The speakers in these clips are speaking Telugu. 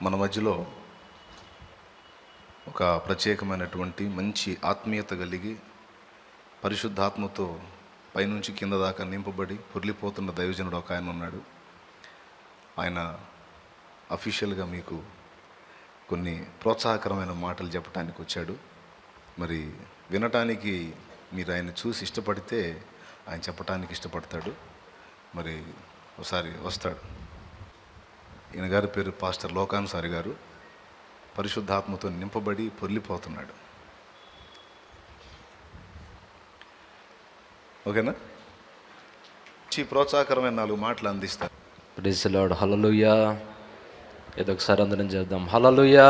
మన మధ్యలో ఒక ప్రత్యేకమైనటువంటి మంచి ఆత్మీయత కలిగి పరిశుద్ధాత్మతో పైనుంచి కింద దాకా నింపబడి పొర్లిపోతున్న దైవజనుడు ఒక ఆయన ఉన్నాడు ఆయన అఫీషియల్గా మీకు కొన్ని ప్రోత్సాహకరమైన మాటలు చెప్పడానికి వచ్చాడు మరి వినటానికి మీరు ఆయన చూసి ఇష్టపడితే ఆయన చెప్పటానికి ఇష్టపడతాడు మరి ఒకసారి వస్తాడు ఈయన గారి పేరు పాస్టర్ లోకాన్సారి గారు పరిశుద్ధాత్మతో నింపబడి పొర్లిపోతున్నాడు ఓకేనా ఈ ప్రోత్సాహకరమైన నాలుగు మాటలు అందిస్తారు ప్రైజ్ లార్డ్ హల్లెలూయా ఏదో ఒకసారి అందరం చేద్దాం హల్లెలూయా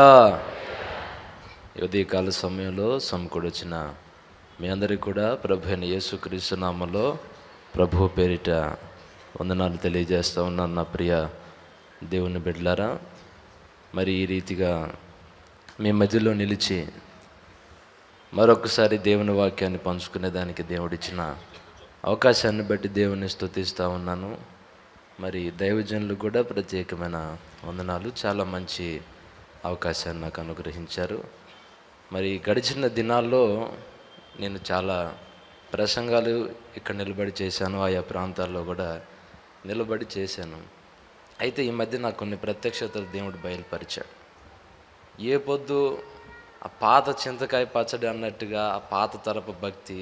ఈ ఉదయకాల సమయంలో సమకూడొచ్చిన మీ అందరికీ కూడా ప్రభు అయిన యేసుక్రీస్తు నామలో ప్రభు పేరిట వందనాలు తెలియజేస్తా ఉన్నాను నా ప్రియ దేవుని బిడ్డలారా మరి ఈ రీతిగా మీ మధ్యలో నిలిచి మరొకసారి దేవుని వాక్యాన్ని పంచుకునేదానికి దేవుడిచ్చిన అవకాశాన్ని బట్టి దేవుని స్తుతిస్తూ ఉన్నాను మరి దైవజనులు కూడా ప్రత్యేకమైన వందనాలు చాలా మంచి అవకాశాన్ని నాకు అనుగ్రహించారు మరి గడిచిన దినాల్లో నేను చాలా ప్రసంగాలు ఇక్కడ నిలబడి చేశాను ఆయా ప్రాంతాల్లో కూడా నిలబడి చేశాను అయితే ఈ మధ్య నాకు కొన్ని ప్రత్యక్షతలు దేవుడు బయలుపరిచాడు ఏ పొద్దు ఆ పాత చింతకాయ పచ్చడి అన్నట్టుగా ఆ పాత తరపు భక్తి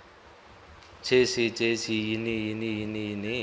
చేసి చేసి ఇని ఇని ఇని ఇని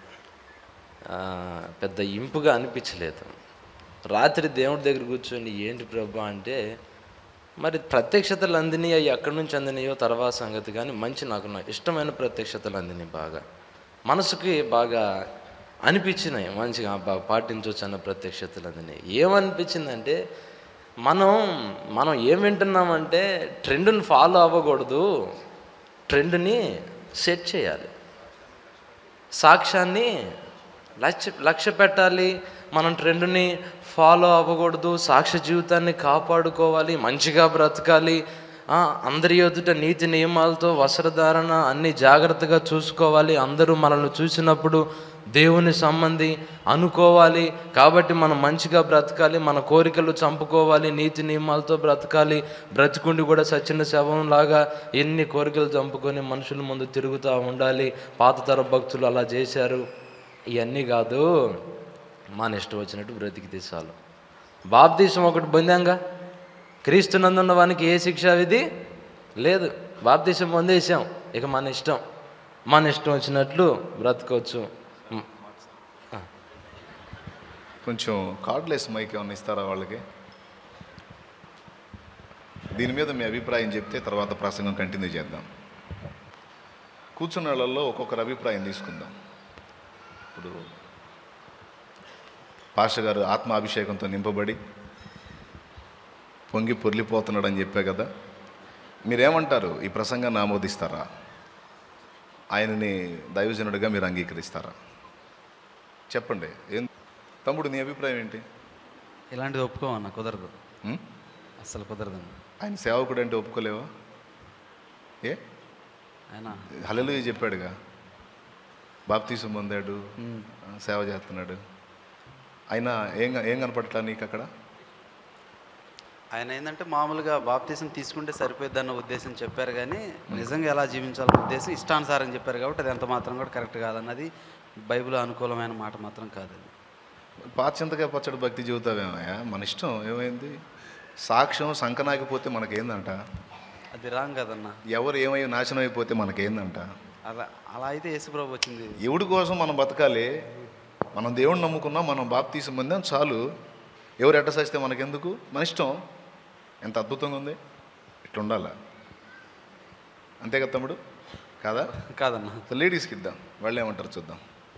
ఆ, పెద్ద ఇంపుగా అనిపించలేదు రాత్రి దేవుడి దగ్గర కూర్చొని ఏంటి ప్రభా అంటే మరి ప్రత్యక్షతలు అందినాయి అవి ఎక్కడి నుంచి అందినాయో తర్వాత సంగతి కానీ మంచి నాకు నా ఇష్టమైన ప్రత్యక్షతలు అందినాయి బాగా మనసుకి బాగా అనిపించినాయి మంచిగా బాగా పాటించవచ్చు అన్న ప్రత్యక్షతలు అందినాయి ఏమనిపించిందంటే మనం మనం ఏం వింటున్నామంటే ట్రెండ్ని ఫాలో అవ్వకూడదు ట్రెండ్ని సెట్ చేయాలి సాక్ష్యాన్ని లక్ష్య లక్ష్య పెట్టాలి మనం ట్రెండ్ని ఫాలో అవ్వకూడదు సాక్ష్య జీవితాన్ని కాపాడుకోవాలి మంచిగా బ్రతకాలి ఆ, అందరి ఎదుట నీతి నియమాలతో వస్త్రధారణ అన్ని జాగ్రత్తగా చూసుకోవాలి అందరూ మనల్ని చూసినప్పుడు దేవుని సంబంధి అనుకోవాలి కాబట్టి మనం మంచిగా బ్రతకాలి మన కోరికలు చంపుకోవాలి నీతి నియమాలతో బ్రతకాలి బ్రతికుండి కూడా సచిన శవంలాగా ఎన్ని కోరికలు చంపుకొని మనుషుల ముందు తిరుగుతూ ఉండాలి పాత తర భక్తులు అలా చేశారు ఇవన్నీ కాదు మన ఇష్టం వచ్చినట్టు బ్రతికి తీసాలు బాప్తీసం ఒకటి పొందాంగా క్రీస్తునందున్న వానికి ఏ శిక్షా విధి లేదు బాప్తీసం పొందేసాం ఇక మన ఇష్టం మన ఇష్టం వచ్చినట్లు బ్రతకవచ్చు మ్, కొంచెం కార్డ్లెస్ మైక్ ఏమైనా ఇస్తారా వాళ్ళకి దీని మీద మీ అభిప్రాయం చెప్తే తర్వాత ప్రసంగం కంటిన్యూ చేద్దాం కూర్చున్న వాళ్ళల్లో ఒక్కొక్కరు అభిప్రాయం తీసుకుందాం ఇప్పుడు పాష గారు ఆత్మాభిషేకంతో నింపబడి పొంగి పొర్లిపోతున్నాడని చెప్పే కదా మీరేమంటారు ఈ ప్రసంగాన్ని ఆమోదిస్తారా ఆయనని దైవజనుడిగా మీరు అంగీకరిస్తారా చెప్పండి ఏం తమ్ముడు నీ అభిప్రాయం ఏంటి ఇలాంటిది ఒప్పుకోమన్న కుదరదు ఉం? అస్సలు కుదరదన్న ఆయన సేవకుడు అంటే ఒప్పుకోలేవా ఏ ఆయన హల్లెలూయా చెప్పాడుగా బాప్తీసం పొందాడు ఆ, సేవ చేస్తున్నాడు ఆయన ఏం ఏం కనపడట్లా నీకు అక్కడ ఆయన ఏంటంటే మామూలుగా బాప్తీసం తీసుకుంటే సరిపోద్దన్న ఉద్దేశం చెప్పారు కానీ నిజంగా ఎలా జీవించాలన్న ఉద్దేశం ఇష్టానుసారం చెప్పారు కాబట్టి అది ఎంత మాత్రం కూడా కరెక్ట్ కాదన్నది బైబిల్ అనుకూలమైన మాట మాత్రం కాదండి పాచింతగా పచ్చడి భక్తి జీవితావేమయ్యా మన ఇష్టం ఏమైంది సాక్ష్యం సంకనాగిపోతే మనకేందంట అది రాంగ్ కదన్న ఎవరు ఏమై నాశనం అయిపోతే మనకేందంట అలా అలా అయితే యేసుప్రభు వచ్చింది ఎవడి కోసం మనం బతకాలి మనం దేవుడిని నమ్ముకున్నాం మనం బాప్తీసం పొందాం చాలు ఎవరు ఎట్ట సస్తే మనకెందుకు మన ఇష్టం ఎంత అద్భుతంగా ఉంది ఇట్లా ఉండాలా అంతే కదా తమ్ముడు కాదా కాదన్న సో లేడీస్కి ఇద్దాం వాళ్ళు ఏమంటారు చూద్దాం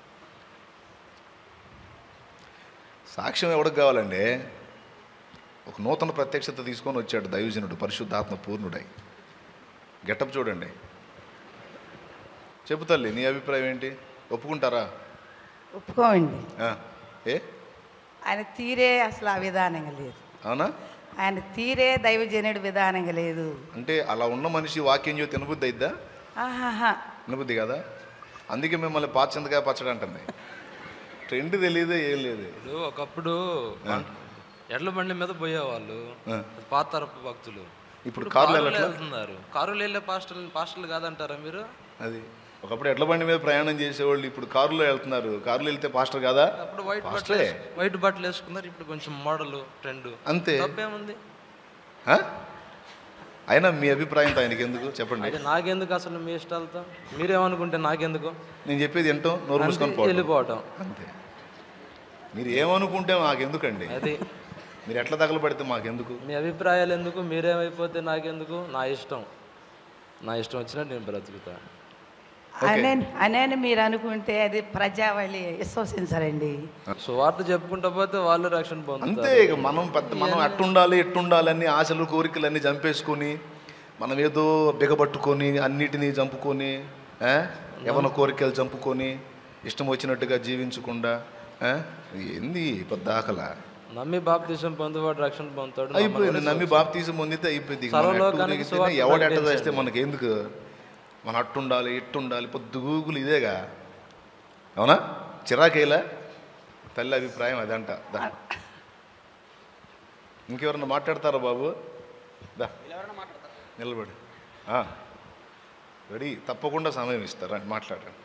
సాక్ష్యం ఎవడికి కావాలండి ఒక నూతన ప్రత్యక్షత తీసుకొని వచ్చాడు దైవజనుడు పరిశుద్ధాత్మ పూర్ణుడై గెటప్ చూడండి చెప్పు తల్లి నీ అభిప్రాయం ఏంటి ఒప్పుకుంటారా ఒప్పుకోమండి ఆ, ఏ ఆయన తీరే అసలు ఆ విధానంగా లేదు అవునా ఆయన తీరే దైవజనుడి విధానంగా లేదు అంటే అలా ఉన్న మనిషి వాక్యం చూసి తినబుద్ధి అయిద్దా ఆహాహా వినబుద్ధి కదా అందుకే మిమ్మల్ని పాచింతగా పచ్చడి అంటుంది ట్రెండ్ తెలియదే ఏం లేదు ఇప్పుడు ఒకప్పుడు వంట- ఎడ్ల బండి మీద పోయేవాళ్ళు ఆ. అది పాత తరపు భక్తులు ఇప్పుడు కార్లు కారులో వెళ్ళట్లా? వెళ్తున్నారు కారులో వెళ్ళే పాస్టర్లు పాస్టర్లు కాదంటారా మీరు అది ఒకప్పుడు ఎడ్ల బండి మీద ప్రయాణం చేసేవాళ్ళు ఇప్పుడు కారులో వెళ్తున్నారు కారులో వెళ్తే పాస్టర్ కాదా అప్పుడు వైట్ బట్టలు పాస్టరే వేసు- వైట్ బట్టలు వేసుకున్నారు ఇప్పుడు కొంచెం మోడల్ ట్రెండ్ అంతే తప్పేముంది ఆ? అయినా మీ అభిప్రాయంతో ఆయనకి ఎందుకు చెప్పండి అది నాకెందుకు అసలు మీ ఇష్టాలతో మీరేమనుకుంటే నాకెందుకు నేను చెప్పేది ఏంటో నోరు మూసుకొని అంతే, పోవడం వెళ్ళిపోవటం అంతే మీరు ఏమనుకుంటే మాకెందుకండి అది మీరు ఎట్లా తగలబడితే మాకెందుకు మీ అభిప్రాయాలు ఎందుకు మీరేమైపోతే నాకెందుకు నా ఇష్టం నా ఇష్టం వచ్చినట్టు నేను బ్రతుకుతా అనే అనేని మీరు అనుకుంటే అది ప్రజావళి విశ్వసించరండి సువార్త చెప్పుకుంటా పోతే వాళ్ళు రక్షణ అంతే పొందుతారు ఇక మనం పెద్ద మనం ఎట్టుండాలి ఎట్టుండాలని ఆశలు కోరికలన్నీ చంపేసుకొని మనం ఏదో బిగబట్టుకొని అన్నిటినీ చంపుకొని ఆ? యవన కోరికలు చంపుకొని ఇష్టం వచ్చినట్టుగా జీవించకుండా ఆ? ఏంది పెద్ద ఆకలా నమ్మి బాప్తీసం పొందువాడు రక్షణ పొందుతాడు అయిపోయింది నమ్మి బాప్తీసం పొందితే అయిపోయింది ఇక మనం సర్వలోకానికి ఎట్టు సువార్త దిగితేనే ఎవడు ఎట్ట ప్రకటించండి. చేస్తే మనకి ఎందుకు మన అట్టుండాలి ఇట్టుండాలి పొద్దు గూగులు ఇదేగా అవునా చిరాకేలా తల్లి అభిప్రాయం అదంట దా ఇంకెవరన్నా మాట్లాడతారా బాబు దా నిలబడి ఆ. రెడీ తప్పకుండా సమయం ఇస్తారా మాట్లాడండి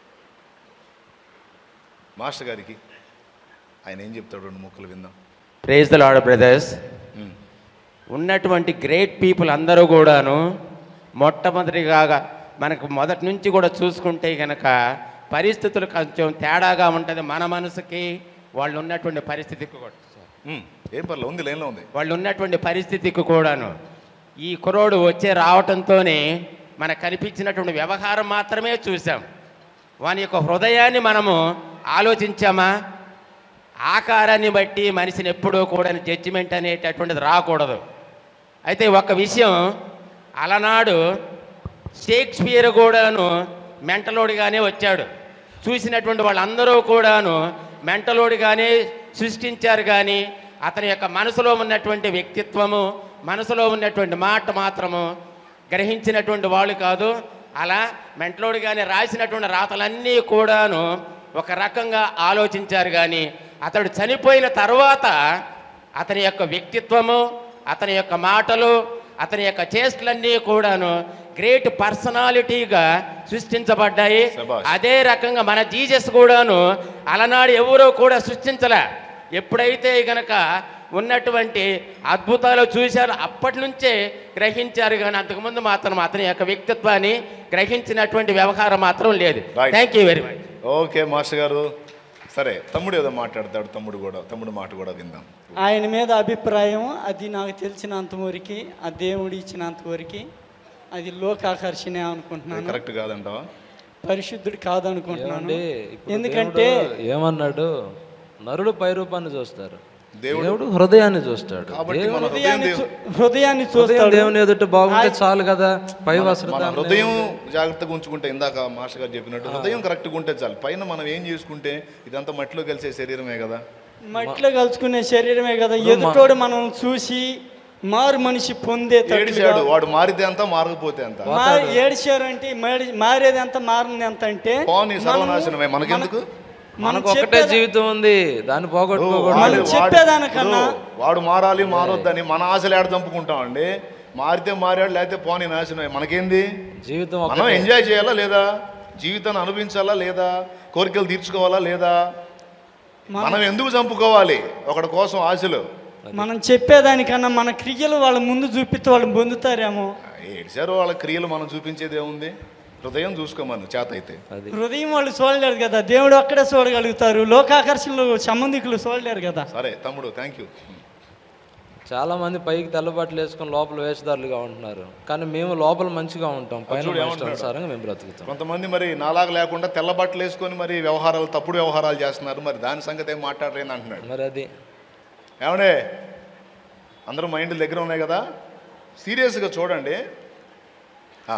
మాస్టర్ గారికి ఆయన ఏం చెప్తాడు రెండు ముక్కలు విందాం praise the lord brothers um. ఉన్నటువంటి గ్రేట్ పీపుల్ అందరూ కూడాను మొట్టమొదటిగా మనకు మొదటి నుంచి కూడా చూసుకుంటే కనుక పరిస్థితులు కొంచెం తేడాగా ఉంటుంది మన మనసుకి వాళ్ళు ఉన్నటువంటి పరిస్థితికి కూడా ఉమ్, ఏం పర్లేదు ఉంది లైన్లో ఉంది వాళ్ళు ఉన్నటువంటి పరిస్థితికి కూడాను ఈ కురోడు వచ్చే రావటంతోనే మనకు కనిపించినటువంటి వ్యవహారం మాత్రమే చూసాం వాని యొక్క హృదయాన్ని మనము ఆలోచించామా ఆకారాన్ని బట్టి మనిషిని ఎప్పుడూ కూడా జడ్జిమెంట్ అనేటటువంటిది రాకూడదు అయితే ఒక విషయం అలనాడు షేక్స్పియర్ కూడాను మెంటలోడిగానే వచ్చాడు చూసినటువంటి వాళ్ళందరూ కూడాను మెంటలోడిగానే సృష్టించారు కానీ అతని యొక్క మనసులో ఉన్నటువంటి వ్యక్తిత్వము మనసులో ఉన్నటువంటి మాట మాత్రము గ్రహించినటువంటి వాళ్ళు కాదు అలా మెంటలోడిగానే రాసినటువంటి రాతలన్నీ కూడాను ఒక రకంగా ఆలోచించారు కానీ అతడు చనిపోయిన తర్వాత అతని యొక్క వ్యక్తిత్వము అతని యొక్క మాటలు అతని యొక్క చేష్టలన్నీ కూడాను గ్రేట్ పర్సనాలిటీగా సృష్టించబడ్డాయి శభాష్. అదే రకంగా మన జీసస్ కూడాను అలనాడు ఎవరో కూడా సృష్టించలే ఎప్పుడైతే గనక ఉన్నటువంటి అద్భుతాలు చూశారు అప్పటి నుంచే గ్రహించారు కానీ అంతకుముందు మాత్రం అతని యొక్క వ్యక్తిత్వాన్ని గ్రహించినటువంటి వ్యవహారం మాత్రం లేదు Right. Thank you very much okay master గారు సరే తమ్ముడు ఏదో మాట్లాడతాడు తమ్ముడు కూడా తమ్ముడు మాట కూడా విందాం ఆయన మీద అభిప్రాయం అది నాకు తెలిసినంత వరకు ఆ దేవుడు ఇచ్చినంత వరకు అది లోకాకర్షణే అనుకుంటున్నాను కరెక్ట్ కాదంటావా పరిశుద్ధుడు కాదనుకుంటున్నాను ఏమండి ఇప్పుడు ఎందుకంటే దేవుడు ఏమన్నాడు నరుడు పై రూపాన్ని చూస్తారు దేవుడు- దేవుడు హృదయాన్ని చూస్తాడు కాబట్టి దేవుడు మన హృదయం హృదయాన్ని దేవు- చూ- హృదయాన్ని హృదయం చూస్తాడు దేవుని ఎదుట బాగుంటే చాలు కదా పై మన వస్త్రత హృదయం జాగ్రత్తగా ఉంచుకుంటే ఇందాక మాస్టర్ గారు చెప్పినట్టు హృదయం కరెక్ట్గా ఉంటే చాలు పైన మనం ఏం చేసుకుంటే ఇదంతా మట్టిలో కలిసే శరీరమే కదా మట్టిలో కలుసుకునే శరీరమే కదా ఎదుటోడు మనం చూసి మారు మనిషి పొందేటట్టుగా ఏడిచాడు వాడు మారితే అంత మారకపోతే అంత మారి ఏడిచారు అంటే మారి- మారేది ఎంత మారింది ఎంత అంటే పోనీ సర్వనాశనమే మనకెందుకు మనం మనకు ఒకటే చెప్పేదా- జీవితం ఉంది దాన్ని పోగొట్టుకోకూడదు వాడు- మనం వాడు- చెప్పేదానికన్నా- ఇప్పుడు వాడు మారాలి మారొద్దని మన ఆశలు ఏడ చంపుకుంటామండి మారితే మారాడు లేకపోతే పోనీ నాశనమే మనకేంది జీవితం మనం ఒకటే ఎంజాయ్ చేయాలా లేదా జీవితాన్ని అనుభవించాలా లేదా కోరికలు తీర్చుకోవాలా లేదా మనం ఎందుకు చంపుకోవాలి ఒకడి కోసం ఆశలు మనం చెప్పేదానికన్నా మన క్రియలు వాళ్ళ ముందు చూపిస్తే వాళ్ళు పొందుతారేమో ఏడిసారు వాళ్ళ క్రియలు మనం చూపించేది ఏముంది హృదయం చూసుకోమను చేత అయితే అది హృదయం వాళ్ళు చూడలేరు కదా దేవుడు ఒక్కడే చూడగలుగుతారు లోకాకర్షణలు సంబంధికులు చూడలేరు కదా సరే తమ్ముడు థ్యాంక్ యూ చాలా మంది పైకి తెల్లబట్టలు వేసుకొని లోపల వేషధారులుగా ఉంటున్నారు కానీ మేము లోపల మంచిగా ఉంటాం పైన చూడు మా ఏమంటున్నాడు? ఇష్టానుసారంగా మేము బ్రతుకుతాం కొంతమంది మరి నాలాగా లేకుండా తెల్ల బట్టలు వేసుకొని మరి వ్యవహారాలు తప్పుడు వ్యవహారాలు చేస్తున్నారు మరి దాని సంగతి ఏం మాట్లాడలేని అంటున్నాడు మరి అది ఏమండే అందరూ మైండ్ దగ్గర ఉన్నాయి కదా సీరియస్గా చూడండి ఆ,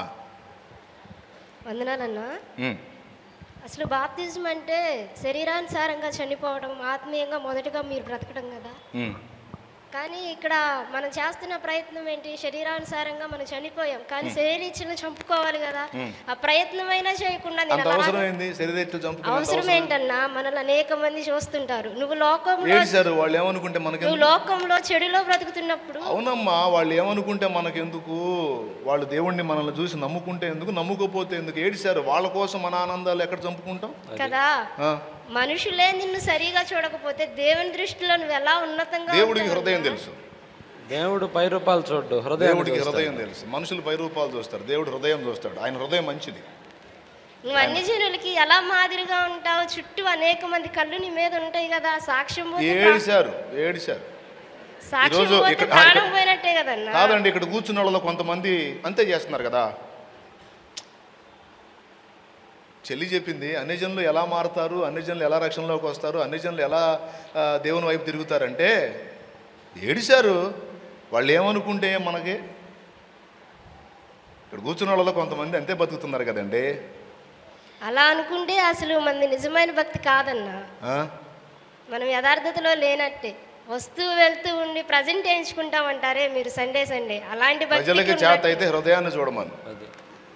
వందనాలన్నా ఉమ్, అసలు బాప్తిజం అంటే శరీరానుసారంగా చనిపోవడం ఆత్మీయంగా మొదటగా మీరు బ్రతకడం కదా ఉమ్. కానీ ఇక్కడ మనం చేస్తున్న ప్రయత్నం ఏంటి శరీరానుసారంగా మనం చనిపోయాం కానీ శరీరీచ్ఛను చంపుకోవాలి కదా ఆ ప్రయత్నమైనా చేయకుండా నేను అంత అలా- అవసరం ఏంది శరీరెత్తు చంపుకునే అవసరం ఏంటన్నా మనల్ని అనేక మంది చూస్తుంటారు నువ్వు లోకంలో ఏడిశారు వాళ్ళు ఏమనుకుంటే మనకి నువ్వు లోకంలో చెడులో బ్రతుకుతున్నప్పుడు అవునమ్మా వాళ్ళు ఏమనుకుంటే మనకెందుకు వాళ్ళు దేవుణ్ణి మనల్ని చూసి నమ్ముకుంటే ఎందుకు నమ్ముకోపోతే ఎందుకు ఏడిశారు వాళ్ళ కోసం మన ఆనందాలు ఎక్కడ చంపుకుంటాం కదా ఆ, మనుషులే నిన్ను సరిగా చూడకపోతే దేవుని దృష్టిలో నువ్వు ఎలా ఉన్నతంగా దేవుడికి ఉంటావు హృదయం అన్నా? తెలుసు దేవుడు పై రూపాయలు చూడ్డు హృదయం దేవుడికి హృదయం తెలుసు మనుషులు పై రూపాలు చూస్తారు దేవుడు హృదయం చూస్తాడు ఆయన హృదయం మంచిది నువ్వు అన్ని జనులకి ఎలా మాదిరిగా ఉంటావు చుట్టూ అనేక మంది కళ్ళు నీ మీద ఉంటాయి కదా సాక్ష్యం పోతే ప్రా- ఏడిశారు ఏడిశారు సాక్ష్యం ఈరోజు పోతే ఇక్కడ- ప్రాణం పోయినట్టే కదన్నా కాదండి ఇక్కడ కూర్చున్న వాళ్ళలో కొంతమంది అంతే చేస్తున్నారు కదా చెల్లి చెప్పింది అన్ని జనులు ఎలా మారుతారు అన్ని జనులు ఎలా రక్షణలోకి వస్తారు అన్ని జనులు ఎలా ఆ, దేవుని వైపు తిరుగుతారంటే ఏడిశారు వాళ్ళు ఏమనుకుంటే మనకి ఇక్కడ కూర్చున్న వాళ్ళలో కొంతమంది అంతే బతుకుతున్నారు కదండి అలా అనుకుంటే అసలు మంది నిజమైన భక్తి కాదన్నా ఆ? మనం యథార్థతలో లేనట్టే వస్తూ వెళ్తూ ఉండి ప్రజెంట్ వేయించుకుంటామంటారే మీరు సండే సండే అలాంటి భక్తికి ప్రజలకి చేత ఉన్నట్టు- అయితే హృదయాన్ని చూడమను అది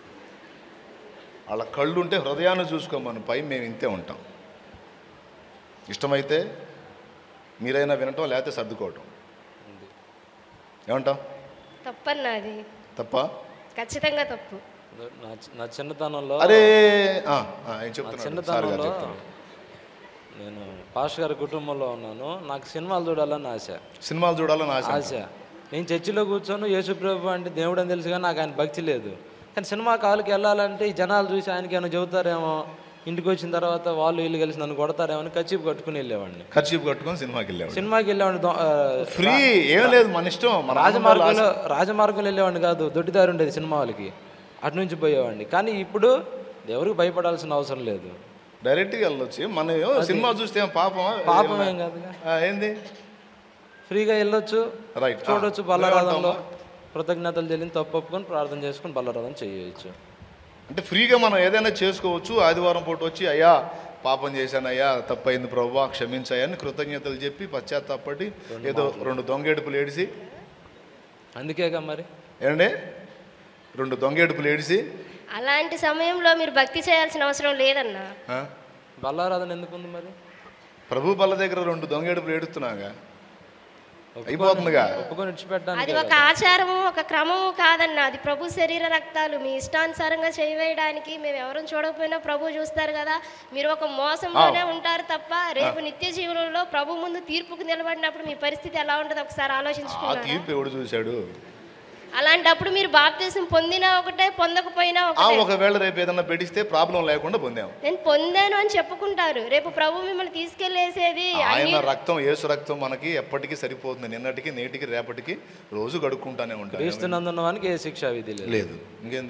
వాళ్ళ కళ్ళు ఉంటే హృదయాన్ని చూసుకోమను పై మేము ఇంతే ఉంటాం ఇష్టమైతే మీరైనా వినటం లేకపోతే సర్దుకోవటం ఏమంటాం తప్పన్నా అది తప్ప ఖచ్చితంగా తప్పు నా నా చిన్నతనంలో అరే ఆ, ఆ, ఆయన నా చెప్తున్నాడు సార్ గారు చిన్నతనంలో చెప్తాను నేను పాష్ గారి కుటుంబంలో ఉన్నాను నాకు సినిమాలు చూడాలని ఆశ సినిమాలు చూడాలని ఆశ ఆశ నేను చర్చిలో కూర్చొని యేసుప్రభు అంటే దేవుడు అని తెలుసు కానీ నాకు ఆయన భక్తి లేదు కానీ సినిమా కాలుకి వెళ్ళాలంటే ఈ జనాలు చూసి ఆయనకి ఏమైనా చెబుతారేమో ఇంటికి వచ్చిన తర్వాత వాళ్ళు వీళ్ళు కలిసి నన్ను కొడతారేమో అని కచ్చిపు కట్టుకుని వెళ్ళేవాడిని ఖర్చు కట్టుకొని సినిమాకి వెళ్ళాడు సినిమాకి వెళ్ళేవాడిని దొ- ఆ, ఫ్రీ ఏం లేదు మన ఇష్టం మన రాజమార్గంలో రాజమార్గంలో వెళ్ళేవాడిని కాదు దొడ్డిదారి ఉండేది సినిమా వాళ్ళకి అటు నుంచి పోయేవాడిని కానీ ఇప్పుడు ఎవరికి భయపడాల్సిన అవసరం లేదు డైరెక్ట్గా వెళ్ళొచ్చి మనం ఏమో సినిమా చూస్తే ఏం పాపమా పాపం ఏం కాదుగా ఆ, ఏంది ఫ్రీగా వెళ్ళొచ్చు రైట్ చూడొచ్చు బల్లరాధంలో కృతజ్ఞతలు చెల్లిని తప్పు ఒప్పుకొని ప్రార్థన చేసుకొని బల్లరాధన చేయవచ్చు అంటే ఫ్రీగా మనం ఏదైనా చేసుకోవచ్చు ఆదివారం పూట వచ్చి అయ్యా పాపం చేశాను అయ్యా తప్పైంది ప్రభు క్షమించాయని కృతజ్ఞతలు చెప్పి పశ్చాత్తాపడి ఏదో రెండు దొంగేడుపులు ఏడిసి అందుకేగా మరి ఏమండి రెండు దొంగేడుపులు ఏడిసి అలాంటి సమయంలో మీరు భక్తి చేయాల్సిన అవసరం లేదన్నా ఆ, బల్లారాధన ఎందుకుంది మరి ప్రభు బల్ల దగ్గర రెండు దొంగేడుపులు ఏడుస్తున్నాగా అయిపోతుందిగా ఒప్పుకొని విడిచిపెట్టడానికి అది ఒక ఆచారము ఒక క్రమము కాదన్న అది ప్రభు శరీర రక్తాలు మీ ఇష్టానుసారంగా చేయవేయడానికి మేము ఎవరు చూడకపోయినా ప్రభు చూస్తారు కదా మీరు ఒక మోసంలోనే ఉంటారు తప్ప రేపు నిత్య జీవనంలో ప్రభు ముందు తీర్పుకు నిలబడినప్పుడు మీ పరిస్థితి ఎలా ఉంటుందో ఒకసారి ఆ ఆలోచించుకున్నారు తీర్పు ఎవడు చూశాడు అలాంటప్పుడు మీరు బాప్తీసం పొందినా ఒకటే పొందకపోయినా ఆ ఒకటే ఒకవేళ రేపు ఏదైనా పెట్టిస్తే ప్రాబ్లం లేకుండా పొందాం నేను పొందాను అని చెప్పుకుంటారు రేపు ప్రభు మిమ్మల్ని తీసుకెళ్లేసేది ఆయన రక్తం యేసు రక్తం మనకి ఎప్పటికీ సరిపోతుంది నిన్నటికి నేటికి రేపటికి రోజు గడుక్కుంటానే ఉంటాం క్రీస్తునందున్న వానికి ఏ శిక్షా విధి లేదు లేదు ఇంకేంది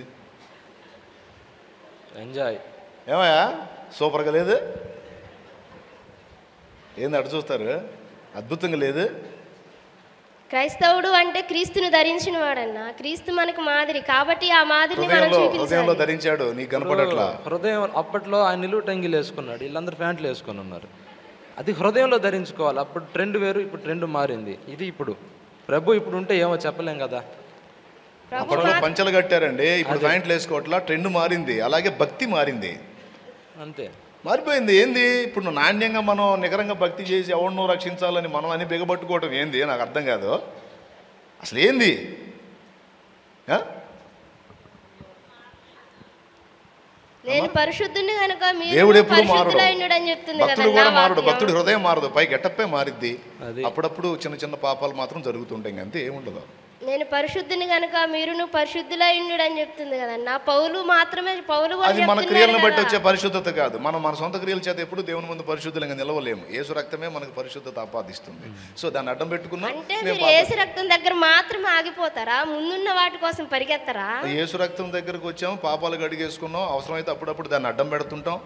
ఎంజాయ్ ఏమయ్యా సూపర్గా లేదు ఏంది అటు చూస్తారు అద్భుతంగా లేదు క్రైస్తవుడు అంటే క్రీస్తును ధరించిన వాడన్న క్రీస్తు మనకు మాదిరి కాబట్టి ఆ మాదిరిని మనం హృదయంలో హృదయంలో చూపించాలి ధరించాడు నీకు కనపడట్లా హృదయం అప్పట్లో ఆయన నిలువు టంగిలు వేసుకున్నాడు వీళ్ళందరూ ప్యాంట్లు వేసుకొని ఉన్నారు అది హృదయంలో ధరించుకోవాలి అప్పుడు ట్రెండ్ వేరు ఇప్పుడు ట్రెండ్ మారింది ఇది ఇప్పుడు ప్రభు ఇప్పుడు ఉంటే ఏమో చెప్పలేం కదా ప్రభు అప్పట్లో పంచలు కట్టారండి ఇప్పుడు ప్యాంట్లు వేసుకోవట్లా ట్రెండ్ మారింది అలాగే భక్తి మారింది అంతే మారిపోయింది ఏంది ఇప్పుడు నువ్వు నాణ్యంగా మనం నికరంగా భక్తి చేసి ఎవరినో రక్షించాలని మనం అని బిగబట్టుకోవటం ఏంది నాకు అర్థం కాదు అసలు ఏంది ఆ? నేను పరిశుద్ధుని కనుక మీరు దేవుడు ఎప్పుడు మారడు పరిశుద్ధులైనడు అని చెప్తుంది భక్తుడు కదా కూడా నా మారడు వాక్యం. భక్తుడి హృదయం మారదు పై గెటప్పే మారిద్ది అది. అప్పుడప్పుడు చిన్న చిన్న పాపాలు మాత్రం జరుగుతుంటాయి ఇంక అంతే ఏముండదు నేను పరిశుద్ధుని కనుక మీరును పరిశుద్ధులైండు అని చెప్తుంది కదా నా పౌలు మాత్రమే పౌలు కూడా అది మన చెప్తున్నాడు క్రియలను బట్టి కదా. వచ్చే పరిశుద్ధత కాదు మనం మన సొంత క్రియల చేత ఎప్పుడు దేవుని ముందు పరిశుద్ధులంగా నిలవలేము యేసు రక్తమే మనకు పరిశుద్ధత ఆపాదిస్తుంది సో దాన్ని అడ్డం పెట్టుకున్నా అంటే మేము మీరు ఏసు రక్తం దగ్గర మాత్రమే ఆగిపోతారా ముందున్న వాటి కోసం పరిగెత్తరా యేసు రక్తం దగ్గరకు వచ్చాము పాపాలు గడిగేసుకున్నాం అవసరమైతే అప్పుడప్పుడు దాన్ని అడ్డం పెడుతుంటాం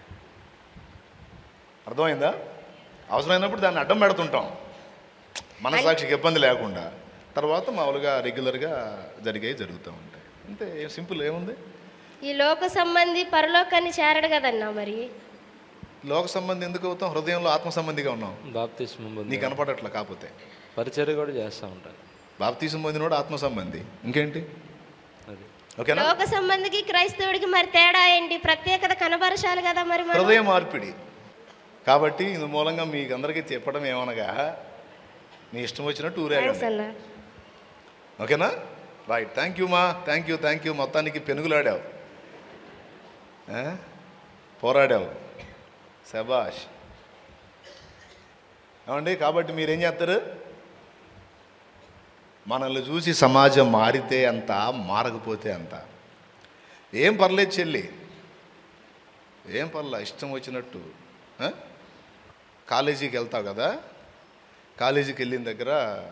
అర్థమైందా అవసరమైనప్పుడు దాన్ని అడ్డం పెడుతుంటాం మనసాక్షికి ఇబ్బంది లేకుండా తర్వాత మామూలుగా రెగ్యులర్గా జరిగేవి జరుగుతూ ఉంటాయి అంతే సింపుల్ ఏముంది ఈ లోక సంబంధి పరలోకాన్ని చేరడు కదన్నా మరి లోక సంబంధి ఎందుకు అవుతాం హృదయంలో ఆత్మ సంబంధిగా ఉన్నాం బాప్తిస్మం నీకు పొంది కనపడట్లా కాకపోతే పరిచర్య కూడా చేస్తూ ఉంటాను బాప్తీసం పొందినోడు ఆత్మ సంబంధి ఇంకేంటి అది ఓకేనా లోక సంబంధికి క్రైస్తవుడికి మరి తేడా ఏంటి ప్రత్యేకత కనబరచాలి కదా మరి మనం హృదయ మార్పిడి కాబట్టి ఇందు మూలంగా మీకు అందరికీ చెప్పడం ఏమనగా నీ ఇష్టం వచ్చినట్టు థ్యాంక్స్ ఊరేగండి అన్న ఓకేనా రైట్ థ్యాంక్ యూ మా థ్యాంక్ యూ థ్యాంక్ యూ మొత్తానికి పెనుగులాడావు ఆ? పోరాడావు శబాష్ ఏమండి కాబట్టి మీరేం చేస్తారు మనల్ని చూసి సమాజం మారితే అంత మారకపోతే అంత ఏం పర్లేదు చెల్లి ఏం పర్లా ఇష్టం వచ్చినట్టు ఆ? కాలేజీకి వెళ్తావు కదా కాలేజీకి వెళ్ళిన దగ్గర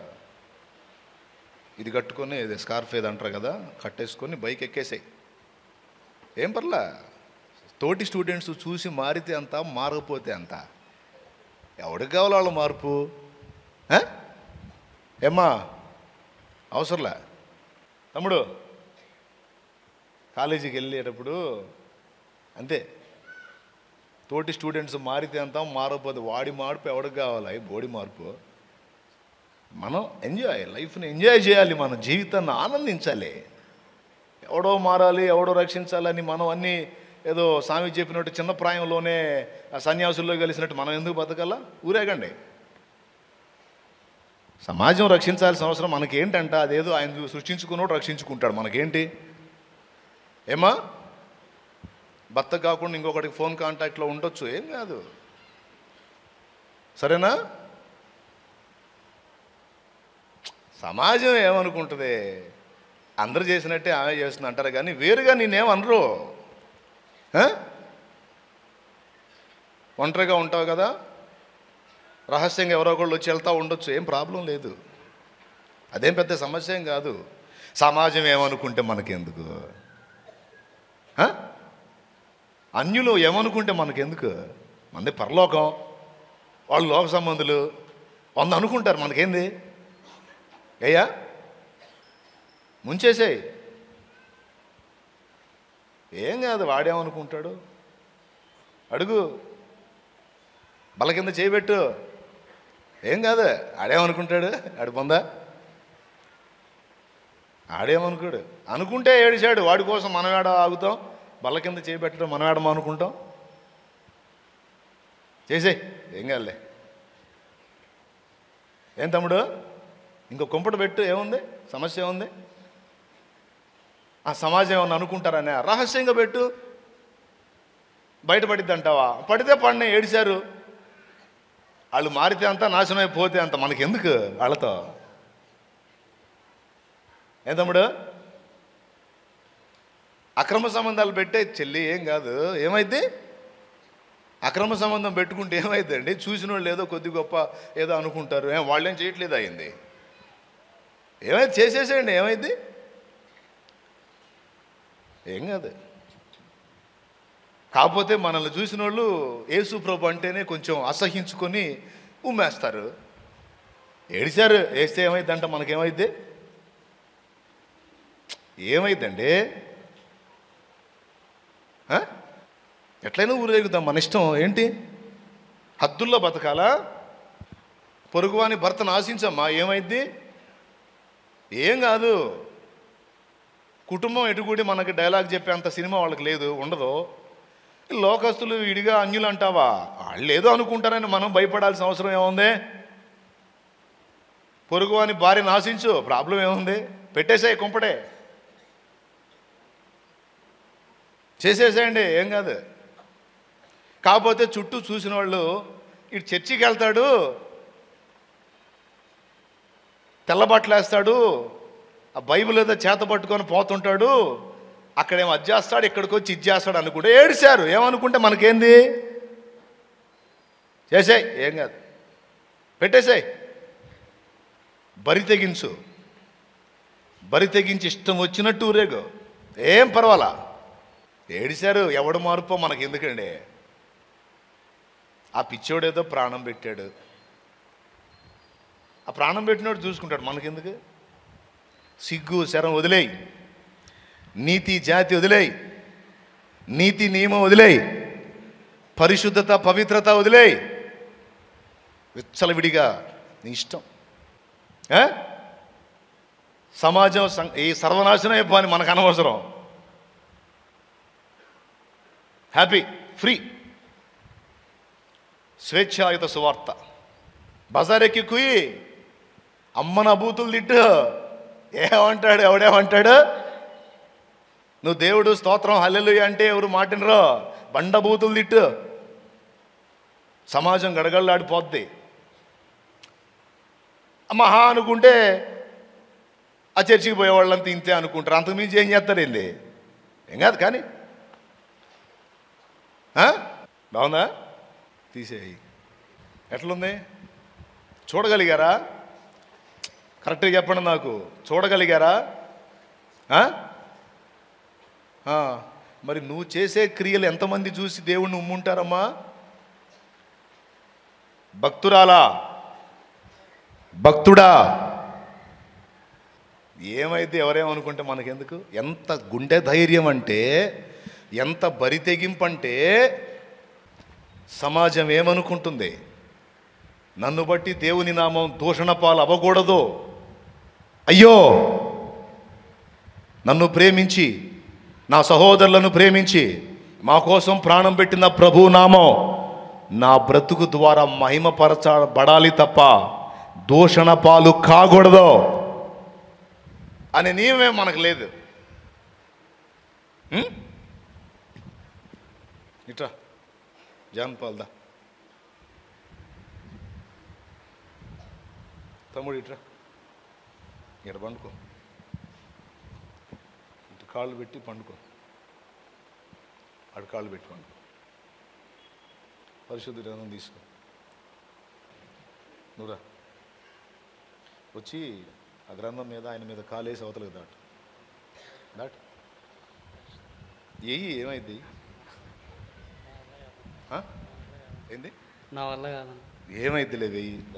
ఇది కట్టుకొని ఇది స్కార్ఫ్ ఏది అంటారు కదా కట్టేసుకొని బైక్ ఎక్కేసాయి ఏం పర్లా తోటి స్టూడెంట్స్ చూసి మారితే అంత మారకపోతే అంత ఎవడికి కావాలి వాళ్ళ మార్పు ఆ? ఏమ్మా అవసరంలే తమ్ముడు కాలేజీకి వెళ్ళేటప్పుడు అంతే తోటి స్టూడెంట్స్ మారితే అంత మారకపోతే వాడి మార్పు ఎవడికి కావాలి అయ్యి బోడి మార్పు మనం ఎంజాయ్ లైఫ్ని ఎంజాయ్ చేయాలి మన జీవితాన్ని ఆనందించాలి ఎవడో మారాలి ఎవడో రక్షించాలని మనం అన్నీ ఏదో స్వామి చెప్పినట్టు చిన్న ప్రాయంలోనే ఆ సన్యాసుల్లో కలిసినట్టు మనం ఎందుకు బతకాలా ఊరేగండి సమాజం రక్షించాల్సిన అవసరం మనకేంటంట అదేదో ఆయన సృష్టించుకున్నోడు రక్షించుకుంటాడు మనకేంటి ఏమా భర్త కాకుండా ఇంకొకటికి ఫోన్ కాంటాక్ట్లో ఉండొచ్చు ఏం కాదు సరేనా సమాజం ఏమనుకుంటుంది అందరు చేసినట్టే ఆమె చేస్తుంది అంటారు కానీ వేరుగా నేనేమనరు ఆ? ఒంటరిగా ఉంటావు కదా రహస్యంగా ఎవరో ఒకళ్ళు వచ్చి వెళ్తా ఉండొచ్చు ఏం ప్రాబ్లం లేదు అదేం పెద్ద సమస్య ఏం కాదు సమాజం ఏమనుకుంటే మనకెందుకు ఆ? అన్యులు ఏమనుకుంటే మనకెందుకు మనది పరలోకం వాళ్ళు లోక సంబంధులు వంద అనుకుంటారు మనకేంది అయ్యా ముంచేసేయి ఏం కాదు వాడేమనుకుంటాడు అడుగు బల కింద చేయబెట్టు ఏం కాదు ఆడేమనుకుంటాడు ఆడు పొందా ఆడేమనుకోడు అనుకుంటే ఏడిచాడు వాడి కోసం మనం ఏడ ఆగుతాం బల్ల కింద చేయబెట్టడం మనం ఏడమో అనుకుంటాం చేసేయ్ ఏం కాదులే ఏం తమ్ముడు ఇంకో కుంపట పెట్టు ఏముంది సమస్య ఏముంది ఆ సమాజం ఏమన్నా అనుకుంటారనే రహస్యంగా పెట్టు బయటపడిద్ది అంటావా పడితే పడిన ఏడిశారు వాళ్ళు మారితే అంత నాశనం అయిపోతే అంత మనకెందుకు వాళ్ళతో ఏం తమ్ముడు అక్రమ సంబంధాలు పెట్టే చెల్లి ఏం కాదు ఏమైంది అక్రమ సంబంధం పెట్టుకుంటే ఏమైందండి చూసిన వాళ్ళు ఏదో కొద్ది గొప్ప ఏదో అనుకుంటారు ఏం వాళ్ళేం చేయట్లేదు అయింది ఏమైంది చేసేసేయండి ఏమైంది ఏం కాదు కాకపోతే మనల్ని చూసిన వాళ్ళు యేసు ప్రభు అంటేనే కొంచెం అసహించుకొని ఉమ్మేస్తారు ఏడిశారు వేస్తే ఏమైందంట మనకేమైద్ది ఏమైందండి ఆ? ఎట్లయినా ఊరేగుతాం మన ఇష్టం ఏంటి హద్దుల్లో బతకాలా పొరుగువాని భర్తను ఆశించమ్మా ఏమైద్ది ఏం కాదు కుటుంబం ఎటుకూడి మనకి డైలాగ్ చెప్పేంత సినిమా వాళ్ళకి లేదు ఉండదు లోకస్తులు విడిగా అన్యులు అంటావా వాళ్ళు ఏదో అనుకుంటారని మనం భయపడాల్సిన అవసరం ఏముంది పొరుగు అని భార్యను ఆశించు ప్రాబ్లం ఏముంది పెట్టేసాయి కుంపడే చేసేసేయండి ఏం కాదు కాకపోతే చుట్టూ చూసిన వాళ్ళు ఇటు చర్చికి వెళ్తాడు తెల్లబట్టలు వేస్తాడు ఆ బైబిల్ ఏదో చేత పట్టుకొని పోతుంటాడు అక్కడేమో అది చేస్తాడు ఇక్కడికి వచ్చి ఇది చేస్తాడు అనుకుంటే ఏడిశారు ఏమనుకుంటే మనకేంది చేసాయి ఏం కాదు పెట్టేసాయి బరి తెగించు బరి తెగించి ఇష్టం వచ్చినట్టు ఊరేగు ఏం పర్వాలా ఏడిశారు ఎవడు మార్పో మనకి ఎందుకండి ఆ పిచ్చోడు ఏదో ప్రాణం పెట్టాడు ఆ ప్రాణం పెట్టినోడు చూసుకుంటాడు మనకెందుకు సిగ్గు శరం వదిలేయి నీతి జాతి వదిలేయి నీతి నియమం వదిలేయి పరిశుద్ధత పవిత్రత వదిలేయ్ విచ్చలవిడిగా నీ ఇష్టం ఏ? సమాజం సం- ఈ సర్వనాశనం అయిపోని మనకు అనవసరం హ్యాపీ ఫ్రీ స్వేచ్ఛాయుత సువార్త బజారెక్కి కుయి అమ్మన బూతులు తిట్టు ఏమంటాడు ఎవడేమంటాడు నువ్వు దేవుడు స్తోత్రం హల్లెలు అంటే ఎవరు మాటినరో బండ బూతులు తిట్టు సమాజం గడగడలాడిపోద్ది మహా అనుకుంటే ఆ చర్చికి పోయే వాళ్ళంతా ఇంతే అనుకుంటారు అంతకుమించి ఏం చేస్తారేంది ఏం కాదు కానీ ఆ? బాగుందా తీసేయి ఎట్లుంది చూడగలిగారా కరెక్ట్గా చెప్పండి నాకు చూడగలిగారా ఆ? ఆ, మరి నువ్వు చేసే క్రియలు ఎంతమంది చూసి దేవుణ్ణి ఉమ్ముంటారమ్మా భక్తురాలా భక్తుడా ఏమైతే ఎవరేమనుకుంటే మనకెందుకు ఎంత గుండె ధైర్యం అంటే ఎంత బరి తెగింపు అంటే సమాజం ఏమనుకుంటుంది నన్ను బట్టి దేవుని నామం దూషణ పాలు అవ్వకూడదు అయ్యో నన్ను ప్రేమించి నా సహోదరులను ప్రేమించి మా కోసం ప్రాణం పెట్టిన ప్రభు నామం నా బ్రతుకు ద్వారా మహిమపరచబడాలి తప్ప దూషణ పాలు కాకూడదు అనే నియమే మనకు లేదు ఉం? ఇట్రా జాన్ పాల్దా తమ్ముడు ఇట్రా ఇక్కడ పండుకో ఇటు కాళ్ళు పెట్టి పండుకో అటు కాళ్ళు పెట్టి పండుకో పరిశుద్ధ గ్రంథం తీసుకో నువ్వురా వచ్చి ఆ గ్రంథం మీద ఆయన మీద కాలేసి అవతలకు దాటు దాట్ ఏయి ఏమైంది ఆ? ఏంది నా వల్ల కాదన్న ఏమైద్దిలే వెయ్యి దా.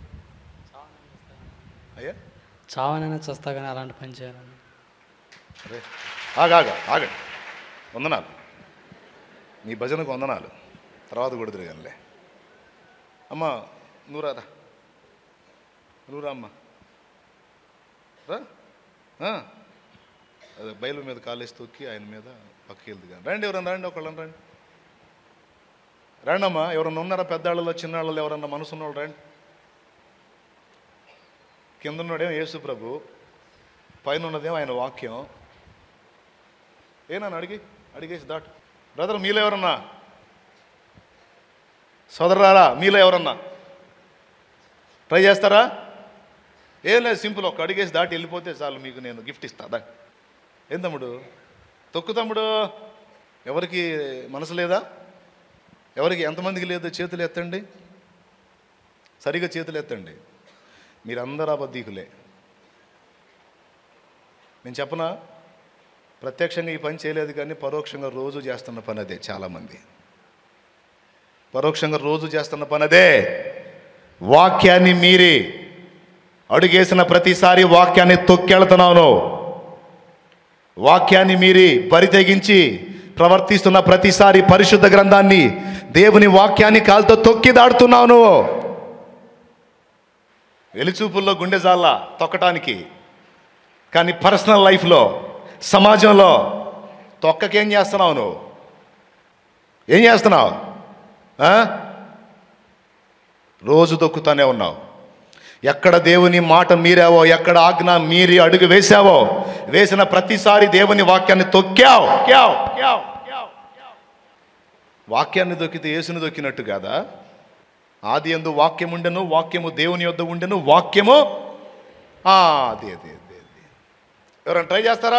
అయ్యా చావనైనా చస్తా కానీ అలాంటి పని చేయాలన్న అరే ఆగాగా ఆగండి వందనాలు నీ భజనకు వందనాలు తర్వాత కొడుతురు కానిలే అమ్మ నువ్వు రాదా నువ్వు రా అమ్మ రా ఆ. అదే బయలు మీద కాలేసి తొక్కి ఆయన మీద పక్కకి వెళ్తుంది కానీ రండి ఎవరన్నా రండి ఒకళ్ళని రండి రండి అమ్మా ఎవరన్నా ఉన్నారా పెద్దాళ్ళలో చిన్నాళ్ళలో ఎవరన్నా మనసు ఉన్నవాళ్ళు రండి కింద ఉన్నోడేమో యేసు ప్రభు పైన ఉన్నదేమో ఆయన వాక్యం ఏనా అడిగి అడిగేసి దాటు బ్రదర్ మీలో ఎవరన్నా సోదరులారా మీలో ఎవరన్నా ట్రై చేస్తారా ఏం లేదు సింపుల్ ఒక అడిగేసి దాటి వెళ్ళిపోతే చాలు మీకు నేను గిఫ్ట్ ఇస్తా దా ఏం తమ్ముడు తొక్కు తమ్ముడు ఎవరికి మనసు లేదా ఎవరికి ఎంతమందికి లేదు చేతులు ఎత్తండి సరిగా చేతులు ఎత్తండి మీరందరూ అబద్ధీకులే నేను చెప్పనా ప్రత్యక్షంగా ఈ పని చేయలేదు కానీ పరోక్షంగా రోజు చేస్తున్న పని అదే చాలామంది పరోక్షంగా రోజు చేస్తున్న పని అదే వాక్యాన్ని మీరి అడుగేసిన ప్రతిసారి వాక్యాన్ని తొక్కెళ్తున్నాను వాక్యాన్ని మీరి పరితెగించి ప్రవర్తిస్తున్న ప్రతిసారి పరిశుద్ధ గ్రంథాన్ని దేవుని వాక్యాన్ని కాలుతో తొక్కి దాడుతున్నాను వెలిచూపుల్లో గుండె జాల తొక్కటానికి కానీ పర్సనల్ లైఫ్లో సమాజంలో తొక్కకేం చేస్తున్నావు నువ్వు ఏం చేస్తున్నావు ఆ? రోజు తొక్కుతానే ఉన్నావు ఎక్కడ దేవుని మాట మీరావో ఎక్కడ ఆజ్ఞ మీరి అడుగు వేశావో వేసిన ప్రతిసారి దేవుని వాక్యాన్ని తొక్కావు క్యావ్, క్యావ్, క్యావ్, క్యావ్. వాక్యాన్ని దొక్కితే యేసుని దొక్కినట్టు కాదా ఆది ఎందు వాక్యం ఉండెను వాక్యము దేవుని యొద్ద ఉండెను వాక్యము ఆ, అదే అదే అదే అదే ఎవరైనా ట్రై చేస్తారా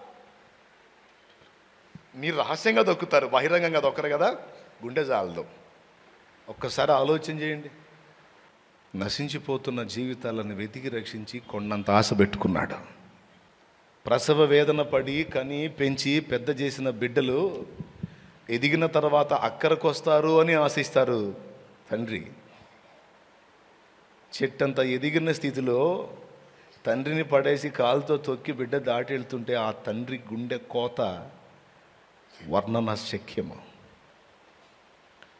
మీరు రహస్యంగా దొక్కుతారు బహిరంగంగా దొక్కరు కదా గుండె జాలదు ఒక్కసారి ఆలోచన చేయండి నశించిపోతున్న జీవితాలను వెతికి రక్షించి కొండంత ఆశ పెట్టుకున్నాడు ప్రసవ వేదన పడి కని పెంచి పెద్ద చేసిన బిడ్డలు ఎదిగిన తర్వాత అక్కరకు వస్తారు అని ఆశిస్తారు తండ్రి చెట్టంత ఎదిగిన స్థితిలో తండ్రిని పడేసి కాలుతో తొక్కి బిడ్డ దాటి వెళ్తుంటే ఆ తండ్రి గుండె కోత వర్ణన శక్యము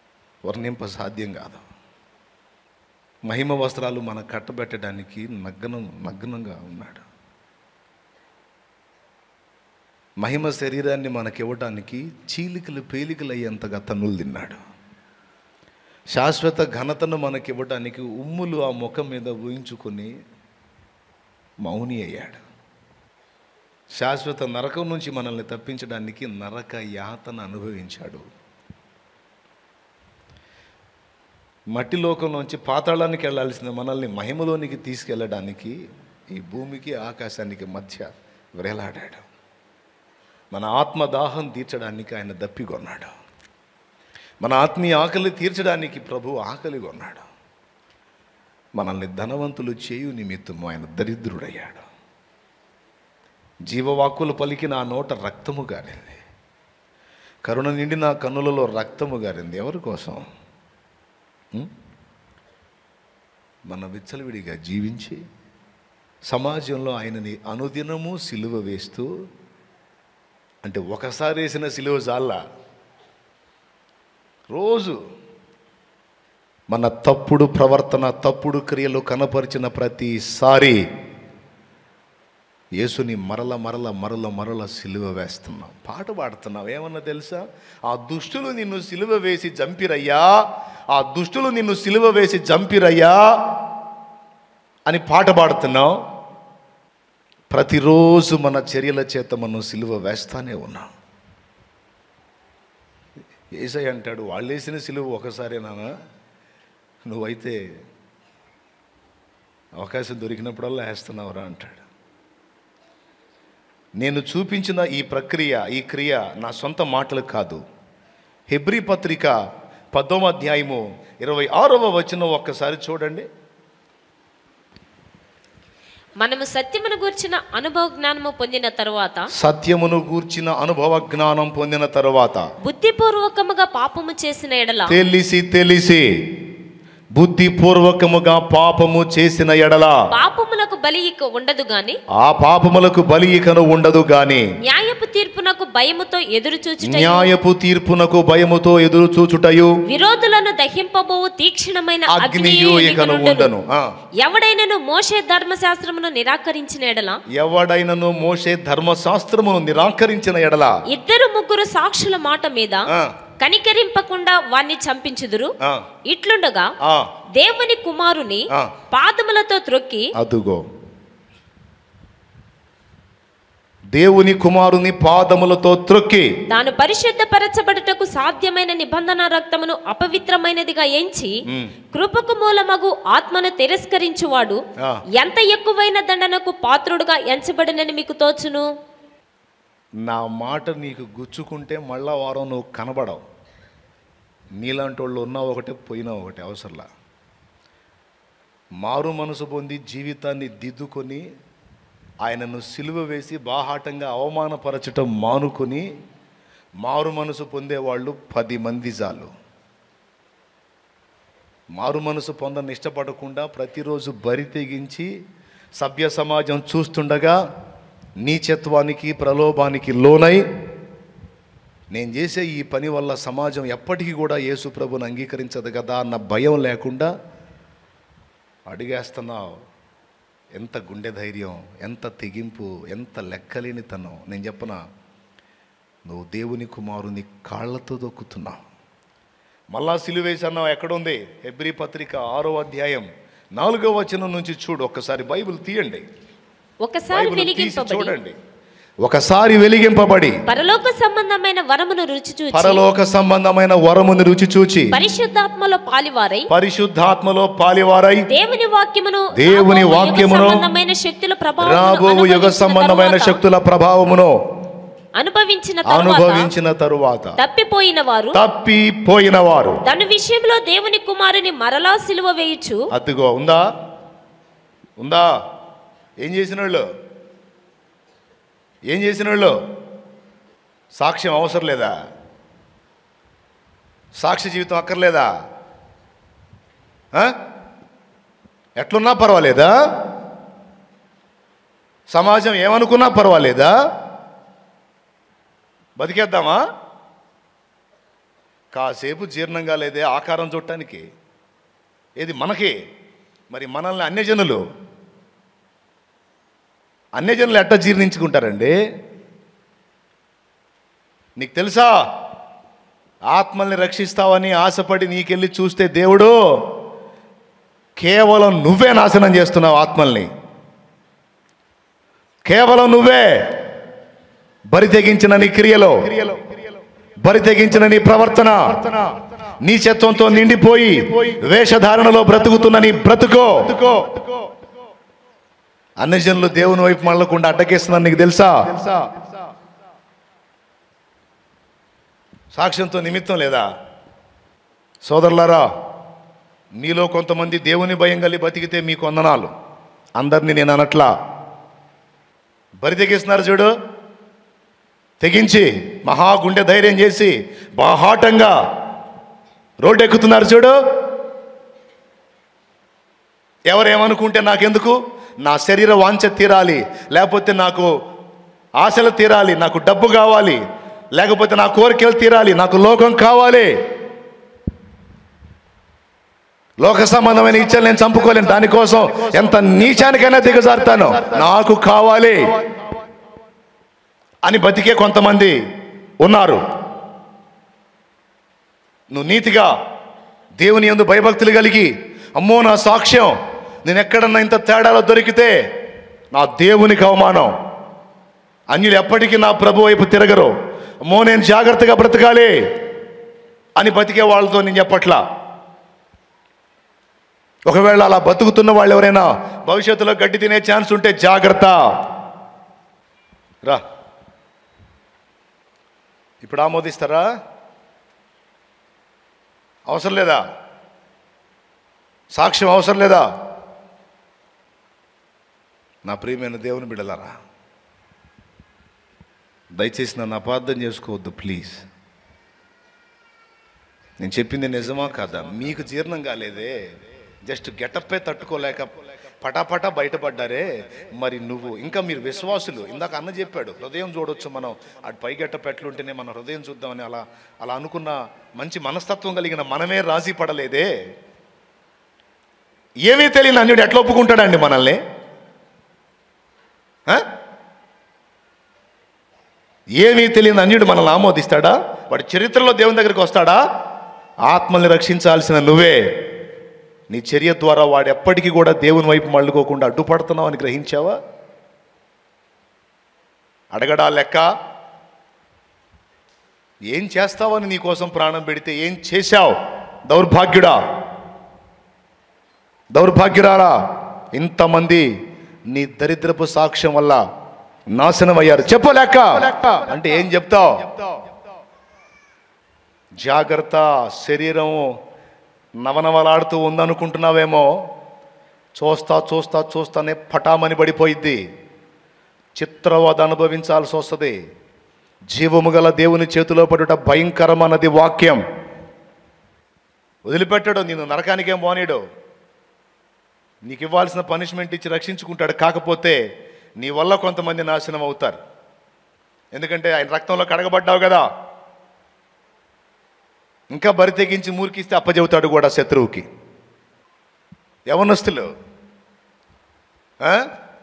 వర్ణింప సాధ్యం కాదు మహిమ వస్త్రాలు మన కట్టబెట్టడానికి నగ్నం నగ్నంగా ఉన్నాడు మహిమ శరీరాన్ని మనకివ్వటానికి చీలికలు పేలికలు అయ్యేంతగా తన్నులు తిన్నాడు శాశ్వత ఘనతను మనకివ్వటానికి ఉమ్ములు ఆ ముఖం మీద ఊహించుకొని మౌని అయ్యాడు శాశ్వత నరకం నుంచి మనల్ని తప్పించడానికి నరక యాతన అనుభవించాడు మట్టి లోకంలోంచి పాతాళానికి వెళ్ళాల్సిన మనల్ని మహిమలోనికి తీసుకెళ్ళడానికి ఈ భూమికి ఆకాశానికి మధ్య వేలాడాడు మన ఆత్మ దాహం తీర్చడానికి ఆయన దప్పికొన్నాడు మన ఆత్మీయ ఆకలి తీర్చడానికి ప్రభు ఆకలి కొన్నాడు మనల్ని ధనవంతులు చేయు నిమిత్తము ఆయన దరిద్రుడయ్యాడు జీవవాక్కులు పలికిన ఆ నోట రక్తము గారింది కరుణ నిండిన ఆ కన్నులలో రక్తము గారింది ఎవరి కోసం ఉం? మన విచ్చలవిడిగా జీవించి సమాజంలో ఆయనని అనుదినము సిలువ వేస్తూ అంటే ఒకసారి వేసిన సిలువ జాల రోజు మన తప్పుడు ప్రవర్తన తప్పుడు క్రియలు కనపరిచిన ప్రతిసారి యేసుని మరల మరల మరల మరల సిలువ వేస్తున్నాం పాట పాడుతున్నాం ఏమన్నా తెలుసా ఆ దుష్టులు నిన్ను సిలువ వేసి జంపిరయ్యా ఆ దుష్టులు నిన్ను సిలువ వేసి జంపిరయ్యా అని పాట పాడుతున్నాం ప్రతిరోజు మన చర్యల చేత మనం సిలువ వేస్తానే ఉన్నాం ఏసై అంటాడు వాళ్ళు వేసిన సిలువ ఒకసారి నాన్న నువ్వైతే అవకాశం దొరికినప్పుడల్లా వేస్తున్నావురా అంటాడు నేను చూపించిన ఈ ప్రక్రియ ఈ క్రియ నా సొంత మాటలు కాదు హెబ్రీ పత్రిక పదవ అధ్యాయము ఇరవై ఆరవ వచనం ఒక్కసారి చూడండి మనము సత్యమును గూర్చిన అనుభవ జ్ఞానము పొందిన తరువాత సత్యమును గూర్చిన అనుభవ జ్ఞానం పొందిన తరువాత బుద్ధిపూర్వకముగా పాపము చేసిన ఎడల తెలిసి తెలిసి బుద్ధిపూర్వకముగా పాపము చేసిన ఎడల పాపములకు బలి ఇక ఉండదు గాని ఆ పాపములకు బలి ఇకను ఉండదు గాని న్యాయపు తీర్పునకు భయముతో ఎదురు చూచుట న్యాయపు తీర్పునకు భయముతో ఎదురు చూచుటయు విరోధులను దహింపబోవు తీక్షణమైన అగ్నియు ఇకను ఉండను ఆ. ఎవడైనను మోషే ధర్మశాస్త్రమును నిరాకరించిన ఎడల ఎవడైనను మోసే ధర్మశాస్త్రమును నిరాకరించిన ఎడల ఇద్దరు ముగ్గురు సాక్షుల మాట మీద ఆ, కనికరింపకుండా వాణ్ణి చంపించుదురు ఆ, ఇట్లుండగా ఆ, దేవుని కుమారుని ఆ. పాదములతో త్రొక్కి అదుగో దేవుని కుమారుని పాదములతో త్రొక్కి తాను పరిశుద్ధపరచబడుటకు సాధ్యమైన నిబంధన రక్తమును అపవిత్రమైనదిగా ఎంచి ఉమ్. కృపకు మూలమగు ఆత్మను తిరస్కరించువాడు ఆ. ఎంత ఎక్కువైన దండనకు పాత్రుడుగా ఎంచబడినని మీకు తోచును నా మాట నీకు గుచ్చుకుంటే మళ్ళా వారం నువ్వు కనబడవు నీలాంటి వాళ్ళు ఉన్నా ఒకటే పోయినా ఒకటే అవసరంలా మారు మనసు పొంది జీవితాన్ని దిద్దుకొని ఆయనను సిలువ వేసి బాహాటంగా అవమానపరచటం మానుకొని మారు మనసు పొందేవాళ్ళు పది మంది చాలు మారు మనసు పొందని ఇష్టపడకుండా ప్రతిరోజు బరి తెగించి సభ్య సమాజం చూస్తుండగా నీచత్వానికి ప్రలోభానికి లోనై నేను చేసే ఈ పని వల్ల సమాజం ఎప్పటికీ కూడా యేసు ప్రభుని అంగీకరించదు కదా అన్న భయం లేకుండా అడిగేస్తున్నావు ఎంత గుండె ధైర్యం ఎంత తెగింపు ఎంత లెక్కలేనితనం నేను చెప్పనా నువ్వు దేవుని కుమారుని కాళ్ళతో దొక్కుతున్నావు మళ్ళా సిలువేసి అన్నావు ఎక్కడుంది హెబ్రీ పత్రిక ఆరో అధ్యాయం నాలుగో వచనం నుంచి చూడు ఒక్కసారి బైబిల్ తీయండి ఒకసారి బైబిల్ తీసి వెలిగింపబడి చూడండి ఒకసారి వెలిగింపబడి పరలోక సంబంధమైన వరమును రుచి చూచి పరలోక సంబంధమైన వరముని రుచి చూచి పరిశుద్ధాత్మలో పాలివారై పరిశుద్ధాత్మలో పాలివారై దేవుని వాక్యమును దేవుని రాబోవు యుగ వాక్యమును సంబంధమైన శక్తుల ప్రభావమును రాబోవు యుగ అనుభవించిన సంబంధమైన తరువాత- శక్తుల ప్రభావమును అనుభవించిన తరువాత అనుభవించిన తరువాత తప్పిపోయిన వారు తప్పిపోయిన వారు దాని విషయంలో దేవుని కుమారుని మరలా సిలువ వేయుచు అదిగో ఉందా ఉందా ఏం చేసిన వాళ్ళు ఏం చేసిన వాళ్ళు సాక్ష్యం అవసరం లేదా సాక్షి జీవితం అక్కర్లేదా ఆ? ఎట్లున్నా పర్వాలేదా సమాజం ఏమనుకున్నా పర్వాలేదా బతికేద్దామా కాసేపు జీర్ణం కాలేదే ఆకారం చూడటానికి ఏది మనకి మరి మనల్ని అన్యజనులు అన్యజనులు ఎట్ట జీర్ణించుకుంటారండి నీకు తెలుసా ఆత్మల్ని రక్షిస్తావని ఆశపడి నీకెళ్ళి చూస్తే దేవుడు కేవలం నువ్వే నాశనం చేస్తున్నావు ఆత్మల్ని కేవలం నువ్వే బరి తెగించిన నీ క్రియలో బరి తెగించిన నీ ప్రవర్తన నీచత్వంతో నిండిపోయి వేషధారణలో బ్రతుకుతున్న నీ బ్రతుకో అన్యజనులు దేవుని వైపు మళ్ళకుండా అడ్డకేస్తున్నారు నీకు తెలుసా సాక్ష్యంతో నిమిత్తం లేదా సోదరులారా మీలో కొంతమంది దేవుని భయం కలిగి బతికితే మీ కొందనాలు అందరినీ నేను అనట్లా బరి తెగిస్తున్నారు చూడు తెగించి మహా గుండె ధైర్యం చేసి బాహాటంగా రోడ్డు ఎక్కుతున్నారు చూడు ఎవరేమనుకుంటే నాకెందుకు నా శరీర వాంఛ తీరాలి లేకపోతే నాకు ఆశలు తీరాలి నాకు డబ్బు కావాలి లేకపోతే నా కోరికలు తీరాలి నాకు లోకం కావాలి లోక సంబంధమైన ఇచ్చలు నేను చంపుకోలేను దానికోసం ఎంత నీచానికైనా దిగజారుతాను నాకు కావాలి అని బతికే కొంతమంది ఉన్నారు నువ్వు నీతిగా దేవుని యందు భయభక్తులు కలిగి అమ్మో నా సాక్ష్యం నేను ఎక్కడన్నా ఇంత తేడాలో దొరికితే నా దేవునికి అవమానం అన్యులు ఎప్పటికీ నా ప్రభు వైపు తిరగరు అమ్మో నేను జాగ్రత్తగా బ్రతకాలి అని బతికే వాళ్ళతో నేను చెప్పట్లా ఒకవేళ అలా బతుకుతున్న వాళ్ళు ఎవరైనా భవిష్యత్తులో గడ్డి తినే ఛాన్స్ ఉంటే జాగ్రత్త రా ఇప్పుడు ఆమోదిస్తారా అవసరం లేదా సాక్ష్యం అవసరం లేదా నా ప్రియమైన దేవుని బిడ్డలారా దయచేసి నన్ను అపార్థం చేసుకోవద్దు ప్లీజ్ నేను చెప్పింది నిజమా కాదా మీకు జీర్ణం కాలేదే జస్ట్ గెటప్పే తట్టుకోలేక పటాపటా బయటపడ్డారే మరి నువ్వు ఇంకా మీరు విశ్వాసులు ఇందాక అన్న చెప్పాడు హృదయం చూడొచ్చు మనం అటు పై గెటప్ ఎట్లుంటేనే మన హృదయం చూద్దామని అలా అలా అనుకున్న మంచి మనస్తత్వం కలిగిన మనమే రాజీ పడలేదే ఏమీ తెలియని అన్యుడు ఎట్లా ఒప్పుకుంటాడండి మనల్ని ఆ? ఏమీ తెలియని అన్యుడు మనల్ని ఆమోదిస్తాడా వాడి చరిత్రలో దేవుని దగ్గరికి వస్తాడా ఆత్మల్ని రక్షించాల్సిన నువ్వే నీ చర్య ద్వారా వాడు ఎప్పటికీ కూడా దేవుని వైపు మళ్ళుకోకుండా అడ్డుపడుతున్నావు అని గ్రహించావా అడగడా లెక్క ఏం చేస్తావని నీ కోసం ప్రాణం పెడితే ఏం చేశావు దౌర్భాగ్యుడా దౌర్భాగ్యురాలా ఇంతమంది నీ దరిద్రపు సాక్ష్యం వల్ల నాశనం అయ్యారు చెప్పలేక అంటే ఏం చెప్తావు జాగ్రత్త శరీరం నవనవలాడుతూ ఉందనుకుంటున్నావేమో చూస్తా చూస్తా చూస్తానే పటామని పడిపోయిద్ది చిత్రవద అనుభవించాల్సి వస్తుంది జీవము గల దేవుని చేతిలో పడుట భయంకరమన్నది వాక్యం వదిలిపెట్టాడు నేను నరకానికేం పోనీడు నీకు ఇవ్వాల్సిన పనిష్మెంట్ ఇచ్చి రక్షించుకుంటాడు కాకపోతే నీ వల్ల కొంతమంది నాశనం అవుతారు ఎందుకంటే ఆయన రక్తంలో కడగబడ్డావు కదా ఇంకా బరి తెగించి మూర్కిస్తే అప్పచెబుతాడు కూడా శత్రువుకి యవనస్తులు ఆ?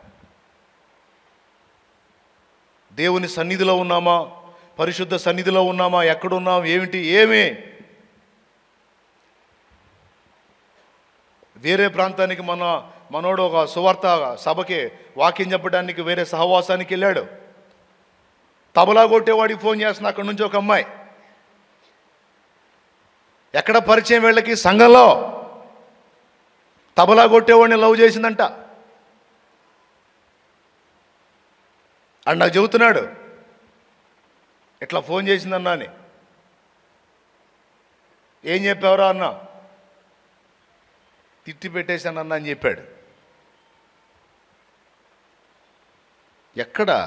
దేవుని సన్నిధిలో ఉన్నామా పరిశుద్ధ సన్నిధిలో ఉన్నామా ఎక్కడున్నాం ఏమిటి ఏమి వేరే ప్రాంతానికి మన మనోడు ఒక సువార్త సభకి వాక్యం చెప్పడానికి వేరే సహవాసానికి వెళ్ళాడు తబలా కొట్టేవాడికి ఫోన్ చేస్తున్న అక్కడి నుంచి ఒక అమ్మాయి ఎక్కడ పరిచయం వీళ్ళకి సంఘంలో తబలా కొట్టేవాడిని లవ్ చేసిందంట అని నాకు చెబుతున్నాడు ఇట్లా ఫోన్ చేసిందన్నా అని ఏం చెప్పావురా అన్న తిట్టి పెట్టేశానన్నా అని చెప్పాడు ఎక్కడ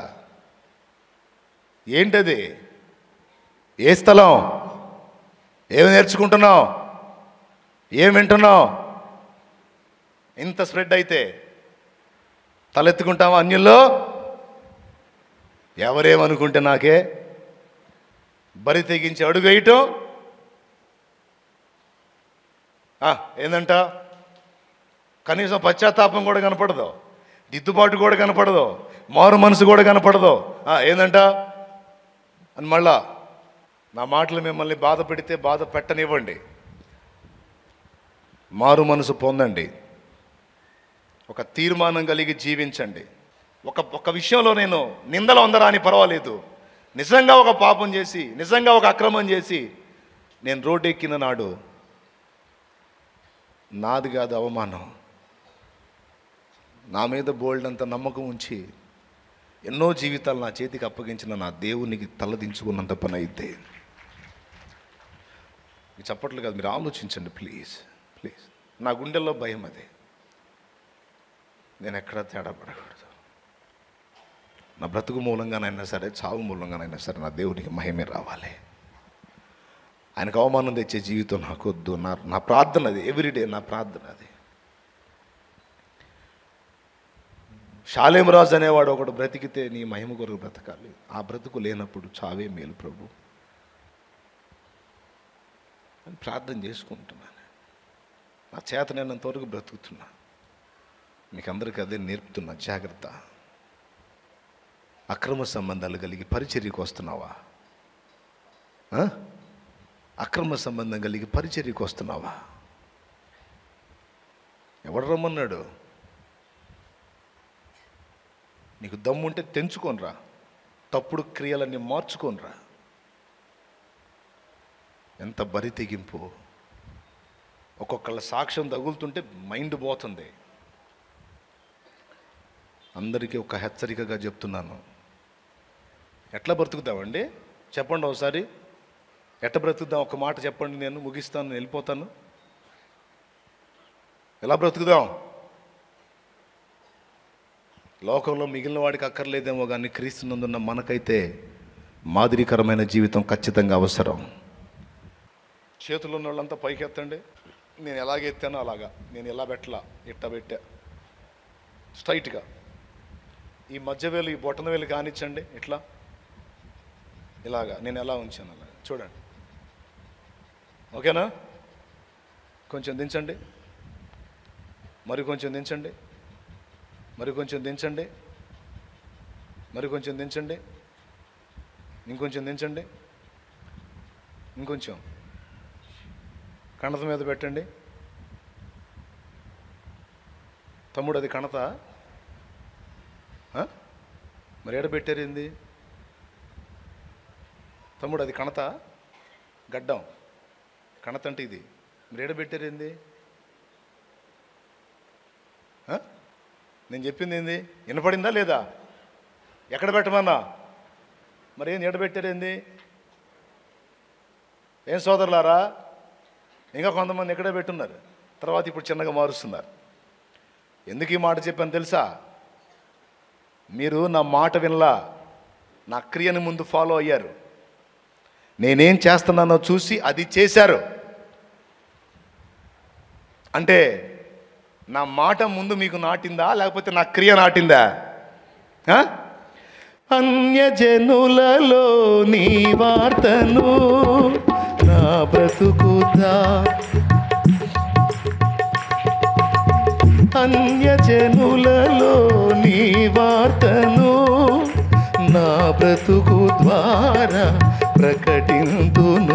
ఏంటది ఏ స్థలం ఏమి నేర్చుకుంటున్నావు ఏం వింటున్నావు ఇంత స్ప్రెడ్ అయితే తలెత్తుకుంటావా అన్యుల్లో ఎవరేమనుకుంటే నాకే బరి తెగించి అడుగు వేయటం ఆ, ఏందంట కనీసం పశ్చాత్తాపం కూడా కనపడదు దిద్దుబాటు కూడా కనపడదు మారు మనసు కూడా కనపడదు ఆ, ఏందంట అని మళ్ళా నా మాటలు మిమ్మల్ని బాధ పెడితే బాధ పెట్టనివ్వండి మారు మనసు పొందండి ఒక తీర్మానం కలిగి జీవించండి ఒక ఒక విషయంలో నేను నిందలు ఉందరా అని పర్వాలేదు నిజంగా ఒక పాపం చేసి నిజంగా ఒక అక్రమం చేసి నేను రోడ్డు ఎక్కిన నాడు నాది కాదు అవమానం నా మీద బోల్డ్ అంత నమ్మకం ఉంచి ఎన్నో జీవితాలు నా చేతికి అప్పగించిన నా దేవునికి తలదించుకున్నంత పని అయితే ఈ చప్పట్లు కాదు మీరు ఆలోచించండి ప్లీజ్ ప్లీజ్ నా గుండెల్లో భయం అదే నేను ఎక్కడ తేడా పడకూడదు నా బ్రతుకు మూలంగానైనా సరే చావు మూలంగానైనా సరే నా దేవునికి మహిమే రావాలి ఆయనకు అవమానం తెచ్చే జీవితం నాకు వద్దు నా నా ప్రార్థన అది ఎవ్రీడే నా ప్రార్థన అది శాలేమరాజు అనేవాడు ఒకడు బ్రతికితే నీ మహిమ కొరకు బ్రతకాలి ఆ బ్రతుకు లేనప్పుడు చావే మేలు ప్రభు అని ప్రార్థన చేసుకుంటున్నాను నా చేతనైనంత వరకు బ్రతుకుతున్నా మీకు అందరికీ అదే నేర్పుతున్నా జాగ్రత్త అక్రమ సంబంధాలు కలిగి పరిచర్యకు వస్తున్నావా ఆ? అక్రమ సంబంధం కలిగి పరిచర్యకు వస్తున్నావా ఎవడు రమ్మన్నాడు నీకు దమ్ముంటే తెంచుకోనరా తప్పుడు క్రియలన్నీ మార్చుకోనరా ఎంత బరి తెగింపు ఒక్కొక్కళ్ళ సాక్ష్యం తగులుతుంటే మైండ్ పోతుంది అందరికీ ఒక హెచ్చరికగా చెప్తున్నాను ఎట్లా బ్రతుకుతామండి చెప్పండి ఒకసారి ఎట్లా బ్రతుకుదాం ఒక మాట చెప్పండి నేను ముగిస్తాను నేను వెళ్ళిపోతాను ఎలా బ్రతుకుదాం లోకంలో మిగిలిన వాడికి అక్కర్లేదేమో కానీ క్రీస్తునందున్న మనకైతే మాదిరికరమైన జీవితం ఖచ్చితంగా అవసరం చేతులు ఉన్న వాళ్ళంతా పైకి ఎత్తండి నేను ఎలాగ ఎత్తానో అలాగా నేను ఎలా పెట్టలా ఇట్ట పెట్టా స్ట్రైట్గా ఈ మధ్య వేలు ఈ బొట్టన వేలు కానిచ్చండి ఇట్లా ఇలాగా నేను ఎలా ఉంచాను అలాగా చూడండి ఓకేనా కొంచెం దించండి మరి కొంచెం దించండి మరి కొంచెం దించండి మరి కొంచెం దించండి ఇంకొంచెం దించండి ఇంకొంచెం కణత మీద పెట్టండి తమ్ముడు అది కణత ఆ? మరి ఏడ పెట్టారేంది తమ్ముడు అది కణత గడ్డం కణత అంటే ఇది మరి ఏడ పెట్టారేంది ఆ? నేను చెప్పింది ఏంది వినపడిందా లేదా ఎక్కడ పెట్టమన్నా మరి ఏం ఎడబెట్టారేంది ఏం సోదరులారా ఇంకా కొంతమంది ఎక్కడే పెట్టున్నారు తర్వాత ఇప్పుడు చిన్నగా మారుస్తున్నారు ఎందుకు ఈ మాట చెప్పాను తెలుసా మీరు నా మాట వినలా నా క్రియని ముందు ఫాలో అయ్యారు నేనేం చేస్తున్నానో చూసి అది చేశారు అంటే నా మాట ముందు మీకు నాటిందా లేకపోతే నా క్రియ నాటిందా ఆ? అన్యజనులలో నీ వార్తను నా బ్రతుకుదా అన్యజనులలో నీ వార్తను నా బ్రతుకు ద్వారా ప్రకటింతును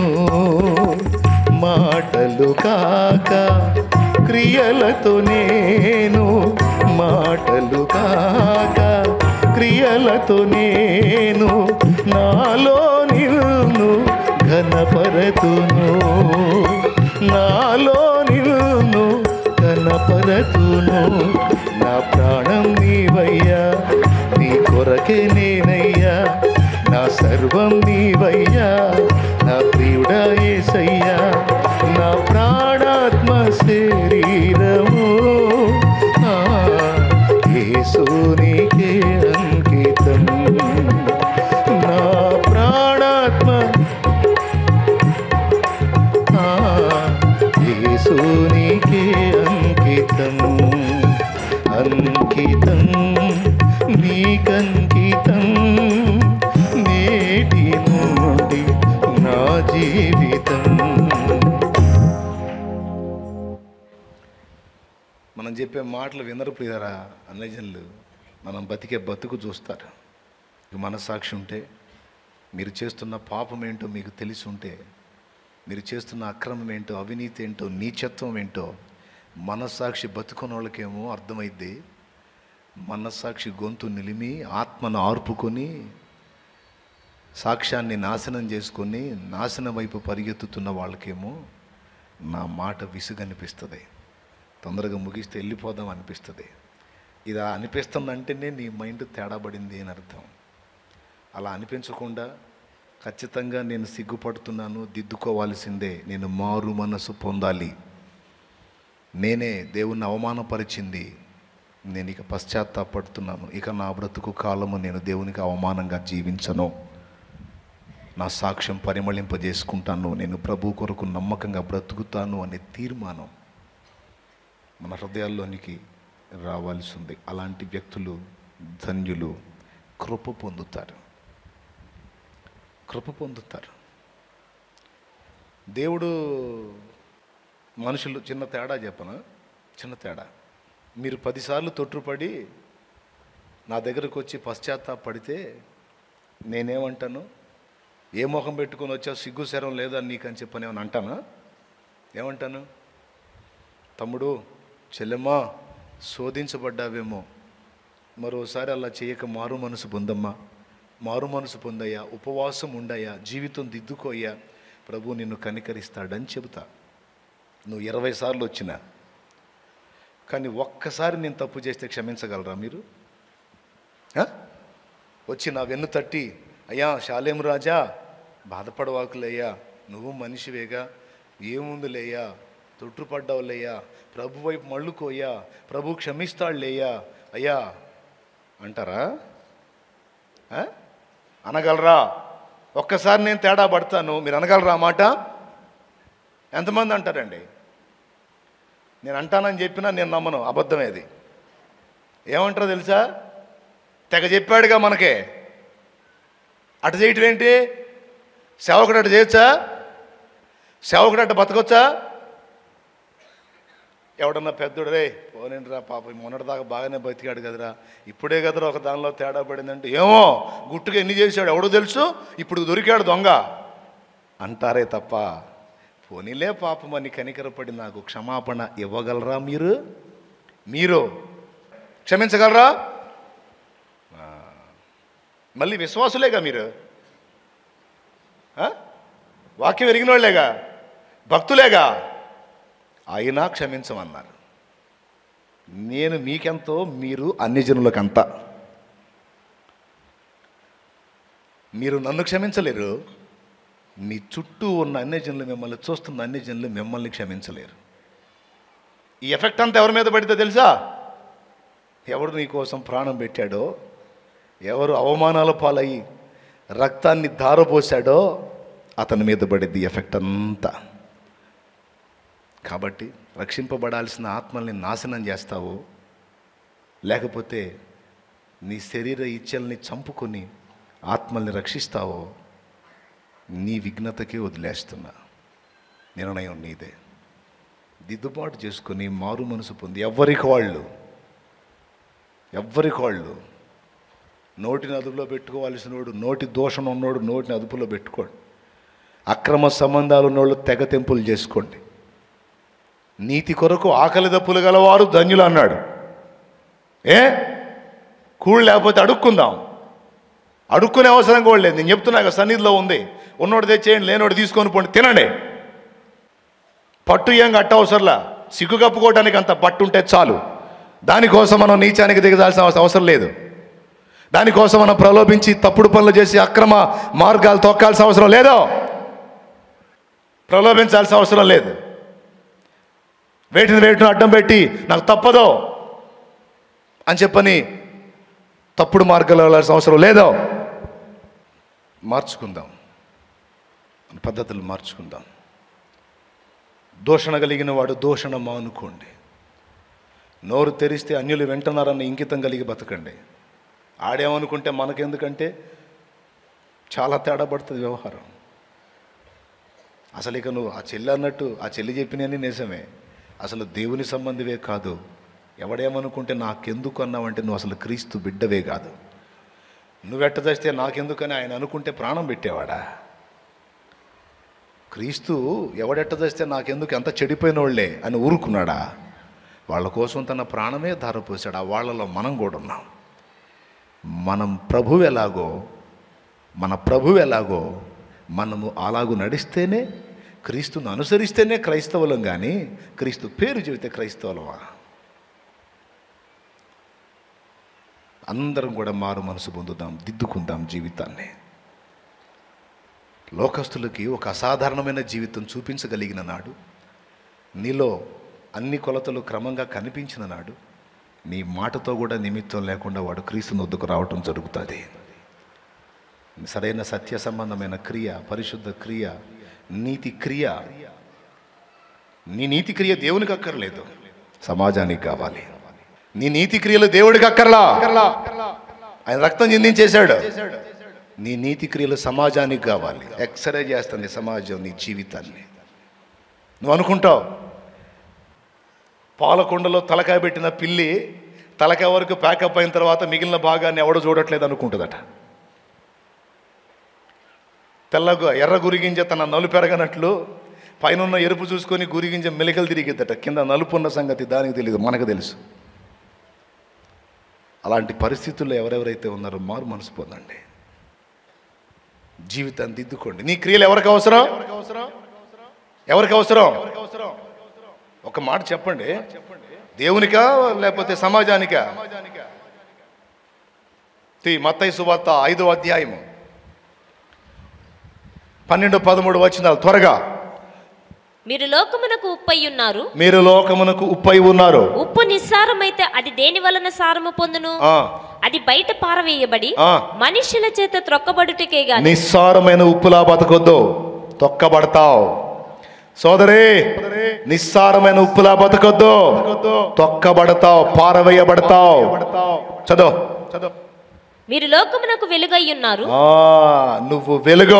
మాటలు కాక క్రియలతో నేను మాటలు కాక క్రియలతో నేను నాలో నిన్ను ఘనపరతును నాలో నిన్ను కనపరతును నా ప్రాణం నీవయ్యా నీ కొరకే నేనయ్యా నా సర్వం నీవయ్యా నా ప్రియుడా ఏసయ్యా నా ప్రాణాత్మ శరీరము ఆ, యేసునికే అంకితం నా ప్రాణాత్మ ఆ, యేసునికే అంకితం అంకితం నీకంకితం నేటి నుండి నా జీవితం చెప్పే మాటలు వినరు ప్రియారా అన్నజనులు మనం బతికే బతుకు చూస్తారు మీకు మనస్సాక్షి ఉంటే మీరు చేస్తున్న పాపం ఏంటో మీకు తెలిసి ఉంటే మీరు చేస్తున్న అక్రమం ఏంటో అవినీతి ఏంటో నీచత్వం ఏంటో మనస్సాక్షి బతుకున్న వాళ్ళకేమో అర్థమైద్ది మనస్సాక్షి గొంతు నిలిమి ఆత్మను ఆర్పుకొని సాక్ష్యాన్ని నాశనం చేసుకొని నాశనం వైపు పరిగెత్తుతున్న వాళ్ళకేమో నా మాట విసుగనిపిస్తుంది తొందరగా ముగిస్తే వెళ్ళిపోదాం అనిపిస్తుంది ఇది అనిపిస్తుందంటేనే నీ మైండ్ తేడా పడింది అని అర్థం అలా అనిపించకుండా ఖచ్చితంగా నేను సిగ్గుపడుతున్నాను దిద్దుకోవాల్సిందే నేను మారు మనసు పొందాలి నేనే దేవుణ్ణి అవమానపరిచింది నేను ఇక పశ్చాత్తాపడుతున్నాను ఇక నా బ్రతుకు కాలము నేను దేవునికి అవమానంగా జీవించను నా సాక్ష్యం పరిమళింపజేసుకుంటాను నేను ప్రభు కొరకు నమ్మకంగా బ్రతుకుతాను అనే తీర్మానం మన హృదయాల్లోనికి రావాల్సి ఉంది అలాంటి వ్యక్తులు ధన్యులు కృప పొందుతారు కృప పొందుతారు దేవుడు మనుషులు చిన్న తేడా చెప్పనా చిన్న తేడా మీరు పదిసార్లు తొట్టుపడి నా దగ్గరకు వచ్చి పశ్చాత్తాపడితే నేనేమంటాను ఏ మొహం పెట్టుకొని వచ్చావు సిగ్గు శరం లేదా నీకు అని చెప్పని ఏమని అంటానా ఏమంటాను తమ్ముడు చెల్లెమ్మా శోధించబడ్డావేమో మరోసారి అలా చేయక మారు మనసు పొందమ్మా మారు మనసు పొందయ్యా ఉపవాసం ఉండయ్యా జీవితం దిద్దుకోయ్యా ప్రభు నిన్ను కనికరిస్తాడని చెబుతా నువ్వు ఇరవై సార్లు వచ్చినా కానీ ఒక్కసారి నేను తప్పు చేస్తే క్షమించగలరా మీరు ఆ? వచ్చి నా వెన్ను తట్టి అయ్యా శాలేం రాజా బాధపడవాకులయ్యా నువ్వు మనిషివేగా ఏముందిలేయ్యా తొట్టుపడ్డావులేయ్యా ప్రభు వైపు మళ్ళుకోయ్యా ప్రభు క్షమిస్తాడులేయ్యా అయ్యా అంటారా ఆ? అనగలరా ఒక్కసారి నేను తేడా పడతాను మీరు అనగలరా ఆ మాట ఎంతమంది అంటారండి నేను అంటానని చెప్పినా నేను నమ్మను అబద్ధమే అది ఏమంటారో తెలుసా తెగ చెప్పాడుగా మనకే అటు చేయటం ఏంటి సేవకుడు అటు చేయొచ్చా సేవకుడు అటు బతకొచ్చా ఎవడన్నా పెద్దోడు రే పోనేంటిరా పాప మొన్నటిదాకా బాగానే బతికాడు కదరా ఇప్పుడే కదరా ఒక దానిలో తేడా పడిందంటే ఏమో గుట్టుగా ఎన్ని చేశాడు ఎవడో తెలుసు ఇప్పుడు దొరికాడు దొంగ అంటారే తప్ప పోనీలే పాపమని కనికరపడి నాకు క్షమాపణ ఇవ్వగలరా మీరు మీరు క్షమించగలరా ఆ, మళ్ళీ విశ్వాసులేగా మీరు ఆ? వాక్యం ఎరిగిన వాళ్ళేగా భక్తులేగా అయినా క్షమించమన్నారు నేను మీకెంతో మీరు అన్ని జనులకంత మీరు నన్ను క్షమించలేరు మీ చుట్టూ ఉన్న అన్ని జనులు మిమ్మల్ని చూస్తున్న అన్ని జనులు మిమ్మల్ని క్షమించలేరు ఈ ఎఫెక్ట్ అంతా ఎవరి మీద పడితే తెలుసా ఎవడు నీ కోసం ప్రాణం పెట్టాడో ఎవరు అవమానాల పాలయ్యి రక్తాన్ని ధారపోసాడో అతని మీద పడిద్ది ఎఫెక్ట్ అంతా కాబట్టి రక్షింపబడాల్సిన ఆత్మల్ని నాశనం చేస్తావు లేకపోతే నీ శరీర ఇచ్చల్ని చంపుకొని ఆత్మల్ని రక్షిస్తావో నీ విఘ్నతకే వదిలేస్తున్నా నిర్ణయం నీదే దిద్దుబాటు చేసుకొని మారు మనసు పొంది ఎవ్వరికి వాళ్ళు ఎవ్వరికి వాళ్ళు నోటిని అదుపులో పెట్టుకోవాల్సిన వాడు నోటి దోషం ఉన్నోడు నోటిని అదుపులో పెట్టుకోండి అక్రమ సంబంధాలు ఉన్నోళ్ళు తెగ తెంపులు చేసుకోండి నీతి కొరకు ఆకలి దప్పులు గలవారు ధన్యులు అన్నాడు ఏ కూడు లేకపోతే అడుక్కుందాం అడుక్కునే అవసరం కూడా లేదు నేను చెప్తున్నా కదా సన్నిధిలో ఉంది ఉన్నోడు తెచ్చేయండి లేనోడు తీసుకొని పోండి తినండి పట్టు ఏం కట్ట అవసరంలా సిగ్గు కప్పుకోవడానికి అంత పట్టు ఉంటే చాలు దానికోసం మనం నీచానికి దిగదాల్సిన అవస- అవసరం లేదు దానికోసం మనం ప్రలోభించి తప్పుడు పనులు చేసి అక్రమ మార్గాలు తొక్కాల్సిన అవసరం లేదో ప్రలోభించాల్సిన అవసరం లేదు వేటిని వేటిని అడ్డం పెట్టి నాకు తప్పదో అని చెప్పని తప్పుడు మార్గాలు వెళ్ళాల్సిన అవసరం లేదో మార్చుకుందాం మన పద్ధతులు మార్చుకుందాం దూషణ కలిగిన వాడు దూషణ మానుకోండి నోరు తెరిస్తే అన్యులు వింటున్నారన్న ఇంకితం కలిగి బతకండి ఆడేమనుకుంటే మనకెందుకంటే చాలా తేడా పడుతుంది వ్యవహారం అసలు ఇక నువ్వు ఆ చెల్లి అన్నట్టు ఆ చెల్లి చెప్పినని నిజమే అసలు దేవుని సంబంధివే కాదు ఎవడేమనుకుంటే నాకెందుకు అన్నావంటే నువ్వు అసలు క్రీస్తు బిడ్డవే కాదు నువ్వెట్ట చేస్తే నాకెందుకని ఆయన అనుకుంటే ప్రాణం పెట్టేవాడా క్రీస్తు ఎవడెట్ట చేస్తే నాకెందుకు ఎంత చెడిపోయిన వాళ్ళే అని ఊరుకున్నాడా వాళ్ళ కోసం తన ప్రాణమే ధారపోసాడు ఆ వాళ్ళలో మనం కూడా ఉన్నాం మనం ప్రభు ఎలాగో మన ప్రభు ఎలాగో మనము అలాగూ నడిస్తేనే క్రీస్తును అనుసరిస్తేనే క్రైస్తవులం కానీ క్రీస్తు పేరు చెబితే క్రైస్తవులమా అందరం కూడా మారు మనసు పొందుదాం దిద్దుకుందాం జీవితాన్ని లోకస్తులకి ఒక అసాధారణమైన జీవితం చూపించగలిగిన నాడు నీలో అన్ని కొలతలు క్రమంగా కనిపించిన నాడు నీ మాటతో కూడా నిమిత్తం లేకుండా వాడు క్రీస్తుని వద్దకు రావటం జరుగుతుంది సరైన సత్య సంబంధమైన క్రియ పరిశుద్ధ క్రియ నీతి క్రియ నీ నీతి క్రియ దేవునికి అక్కర్లేదు సమాజానికి కావాలి నీ నీతి క్రియలు దేవుడికి అక్కర్లా ఆయన రక్తం చిందించేశాడు నీ నీతి క్రియలు సమాజానికి కావాలి ఎక్సరే చేస్తుంది సమాజం నీ జీవితాన్ని నువ్వు అనుకుంటావు పాలకొండలో తలకాయ పెట్టిన పిల్లి తలకాయ వరకు ప్యాకప్ అయిన తర్వాత మిగిలిన భాగాన్ని ఎవడో చూడట్లేదు అనుకుంటుందట తెల్లగా ఎర్ర గురిగింజ తన నలుపు పెరగనట్లు పైన ఉన్న ఎరుపు చూసుకొని గురిగింజ మెలికలు తిరిగిద్దట కింద నలుపు ఉన్న సంగతి దానికి తెలియదు మనకు తెలుసు అలాంటి పరిస్థితుల్లో ఎవరెవరైతే ఉన్నారో మారు మనసు పొందండి జీవితాన్ని దిద్దుకోండి నీ క్రియలు ఎవరికి అవసరం ఎవరికి అవసరం ఒక మాట చెప్పండి దేవునికా లేకపోతే సమాజానికా మత్తయి సువార్త ఐదో అధ్యాయము పన్నెండు పదమూడు వచ్చినాలు త్వరగా మీరు లోకమునకు ఉప్పై ఉన్నారు మీరు లోకమునకు ఉప్పై ఉన్నారు ఉప్పు నిస్సారమైతే అది దేని వలన సారము పొందును ఆ, అది బయట పారవేయబడి ఆ. మనుష్యుల చేత త్రొక్కబడుటకే గాని నిస్సారమైన ఉప్పులా బతకొద్దు తొక్కబడతావు సోదరి నిస్సారమైన ఉప్పులా బతకొద్దు తొక్కబడతావు పారవేయబడతావు చదువు చదువు మీరు లోకమునకు వెలుగై ఉన్నారు ఆ, నువ్వు వెలుగో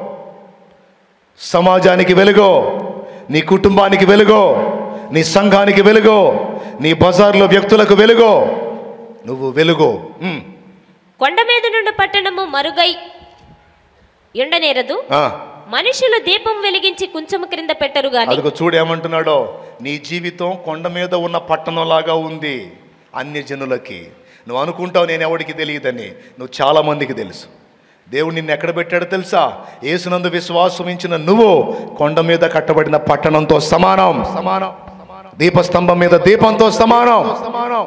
సమాజానికి వెలుగో నీ కుటుంబానికి వెలుగో నీ సంఘానికి వెలుగో నీ బజార్లో వ్యక్తులకు వెలుగో నువ్వు వెలుగో ఉమ్, కొండ మీద నుండి పట్టణము మరుగై ఎండనేరదు ఆ, మనుషులు దీపం వెలిగించి కుంచము క్రింద పెట్టరు గాని అదిగో చూడు ఏమంటున్నాడో నీ జీవితం కొండ మీద ఉన్న పట్టణంలాగా ఉంది అన్య జనులకి నువ్వు అనుకుంటావు నేను ఎవడికి తెలియదని నువ్వు చాలా మందికి తెలుసు దేవుడు నిన్ను ఎక్కడ పెట్టాడో తెలుసా ఏసునందు విశ్వాసం ఇచ్చిన నువ్వు కొండ మీద కట్టబడిన పట్టణంతో సమానం సమానం దీపస్తంభం మీద దీపంతో సమానం సమానం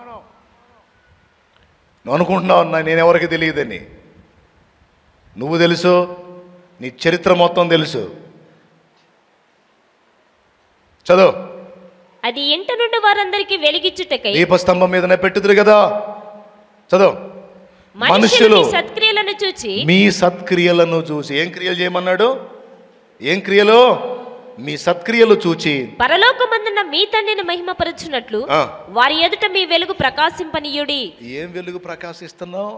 నువ్వు అనుకుంటున్నావు నా- నేను ఎవరికి తెలియదని నువ్వు తెలుసు నీ చరిత్ర మొత్తం తెలుసు చదువు అది ఇంట నుండి వారందరికీ వెలిగించుటకై దీపస్తంభం మీదనే పెట్టుదురు కదా చదువు మనుషులు మనుషులు మీ సత్క్రియలను చూచి మీ సత్క్రియలను చూసి ఏం క్రియలు చేయమన్నాడు ఏం క్రియలు మీ సత్క్రియలు చూచి పరలోకమందున్న మీ తండ్రిని మహిమపరచునట్లు ఆ. వారి ఎదుట మీ వెలుగు ప్రకాశింపనీయుడి ఏం వెలుగు ప్రకాశిస్తున్నావు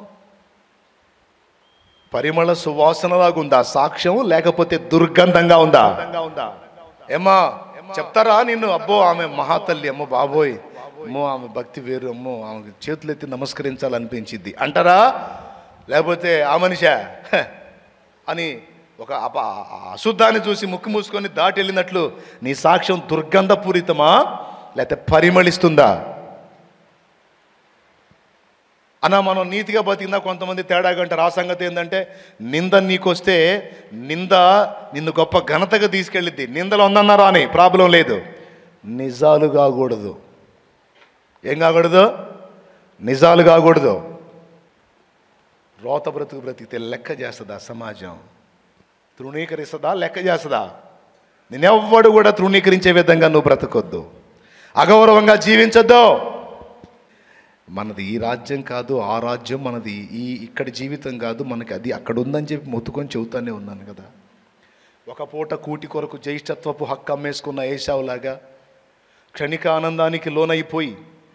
పరిమళ సువాసనలాగుందా సాక్ష్యం లేకపోతే దుర్గంధంగా ఉందా ఏమ్మా చెప్తారా నిన్ను అబ్బో ఆమె మహాతల్లి అమ్మో బాబోయ్ అమ్మో ఆమె భక్తి వేరు అమ్మో ఆమెకు చేతులెత్తి నమస్కరించాలనిపించింది అంటారా లేకపోతే ఆ మనిషా హ, అని ఒక అప ఆ అశుద్ధాన్ని చూసి ముక్కు మూసుకొని దాటి వెళ్ళినట్లు నీ సాక్ష్యం దుర్గంధపూరితమా లేకపోతే పరిమళిస్తుందా అన్న మనం నీతిగా బతికినా కొంతమంది తేడాగా అంటారు ఆ సంగతి ఏంటంటే నింద నీకొస్తే నింద నిన్ను గొప్ప ఘనతగా తీసుకెళ్ళిద్ది నిందలు ఉందన్నారా అని ప్రాబ్లం లేదు నిజాలు కాకూడదు ఏం కాకూడదు నిజాలు కాకూడదు రోత బ్రతుకు బ్రతికితే లెక్క చేస్తుందా సమాజం తృణీకరిస్తుందా లెక్క చేస్తుందా నేనెవ్వడు కూడా తృణీకరించే విధంగా నువ్వు బ్రతకొద్దు అగౌరవంగా జీవించొద్దు మనది ఈ రాజ్యం కాదు ఆ రాజ్యం మనది ఈ ఇక్కడి జీవితం కాదు మనకి అది అక్కడ ఉందని చెప్పి మొత్తుకొని చెబుతానే ఉన్నాను కదా ఒక పూట కూటి కొరకు జ్యేష్ఠత్వపు హక్కు అమ్మేసుకున్న ఏషావులాగా క్షణిక ఆనందానికి లోనైపోయి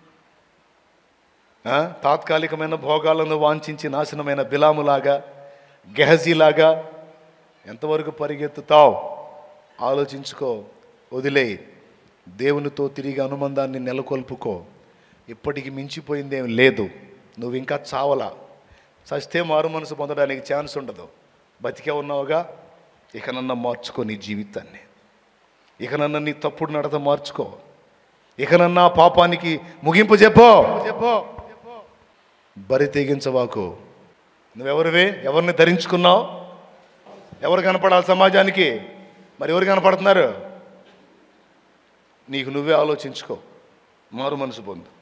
ఆ, తాత్కాలికమైన భోగాలను వాంఛించి నాశనమైన బిలాములాగా గెహజీలాగా ఎంతవరకు పరిగెత్తుతావు ఆలోచించుకో వదిలే దేవునితో తిరిగి అనుబంధాన్ని నెలకొల్పుకో ఇప్పటికి మించిపోయిందేం లేదు నువ్వు ఇంకా చావలా చస్తే మారు మనసు పొందడానికి ఛాన్స్ ఉండదు బతికే ఉన్నావుగా ఇకనన్నా మార్చుకో నీ జీవితాన్ని ఇకనన్నా నీ తప్పుడు నడత మార్చుకో ఇకనన్నా పాపానికి ముగింపు చెప్పో చెప్పో బరి తెగించవాకు నువ్వెవరివే ఎవరిని ధరించుకున్నావు ఎవరు కనపడాలి సమాజానికి మరి ఎవరు కనపడుతున్నారు నీకు నువ్వే ఆలోచించుకో మారు మనసు పొందు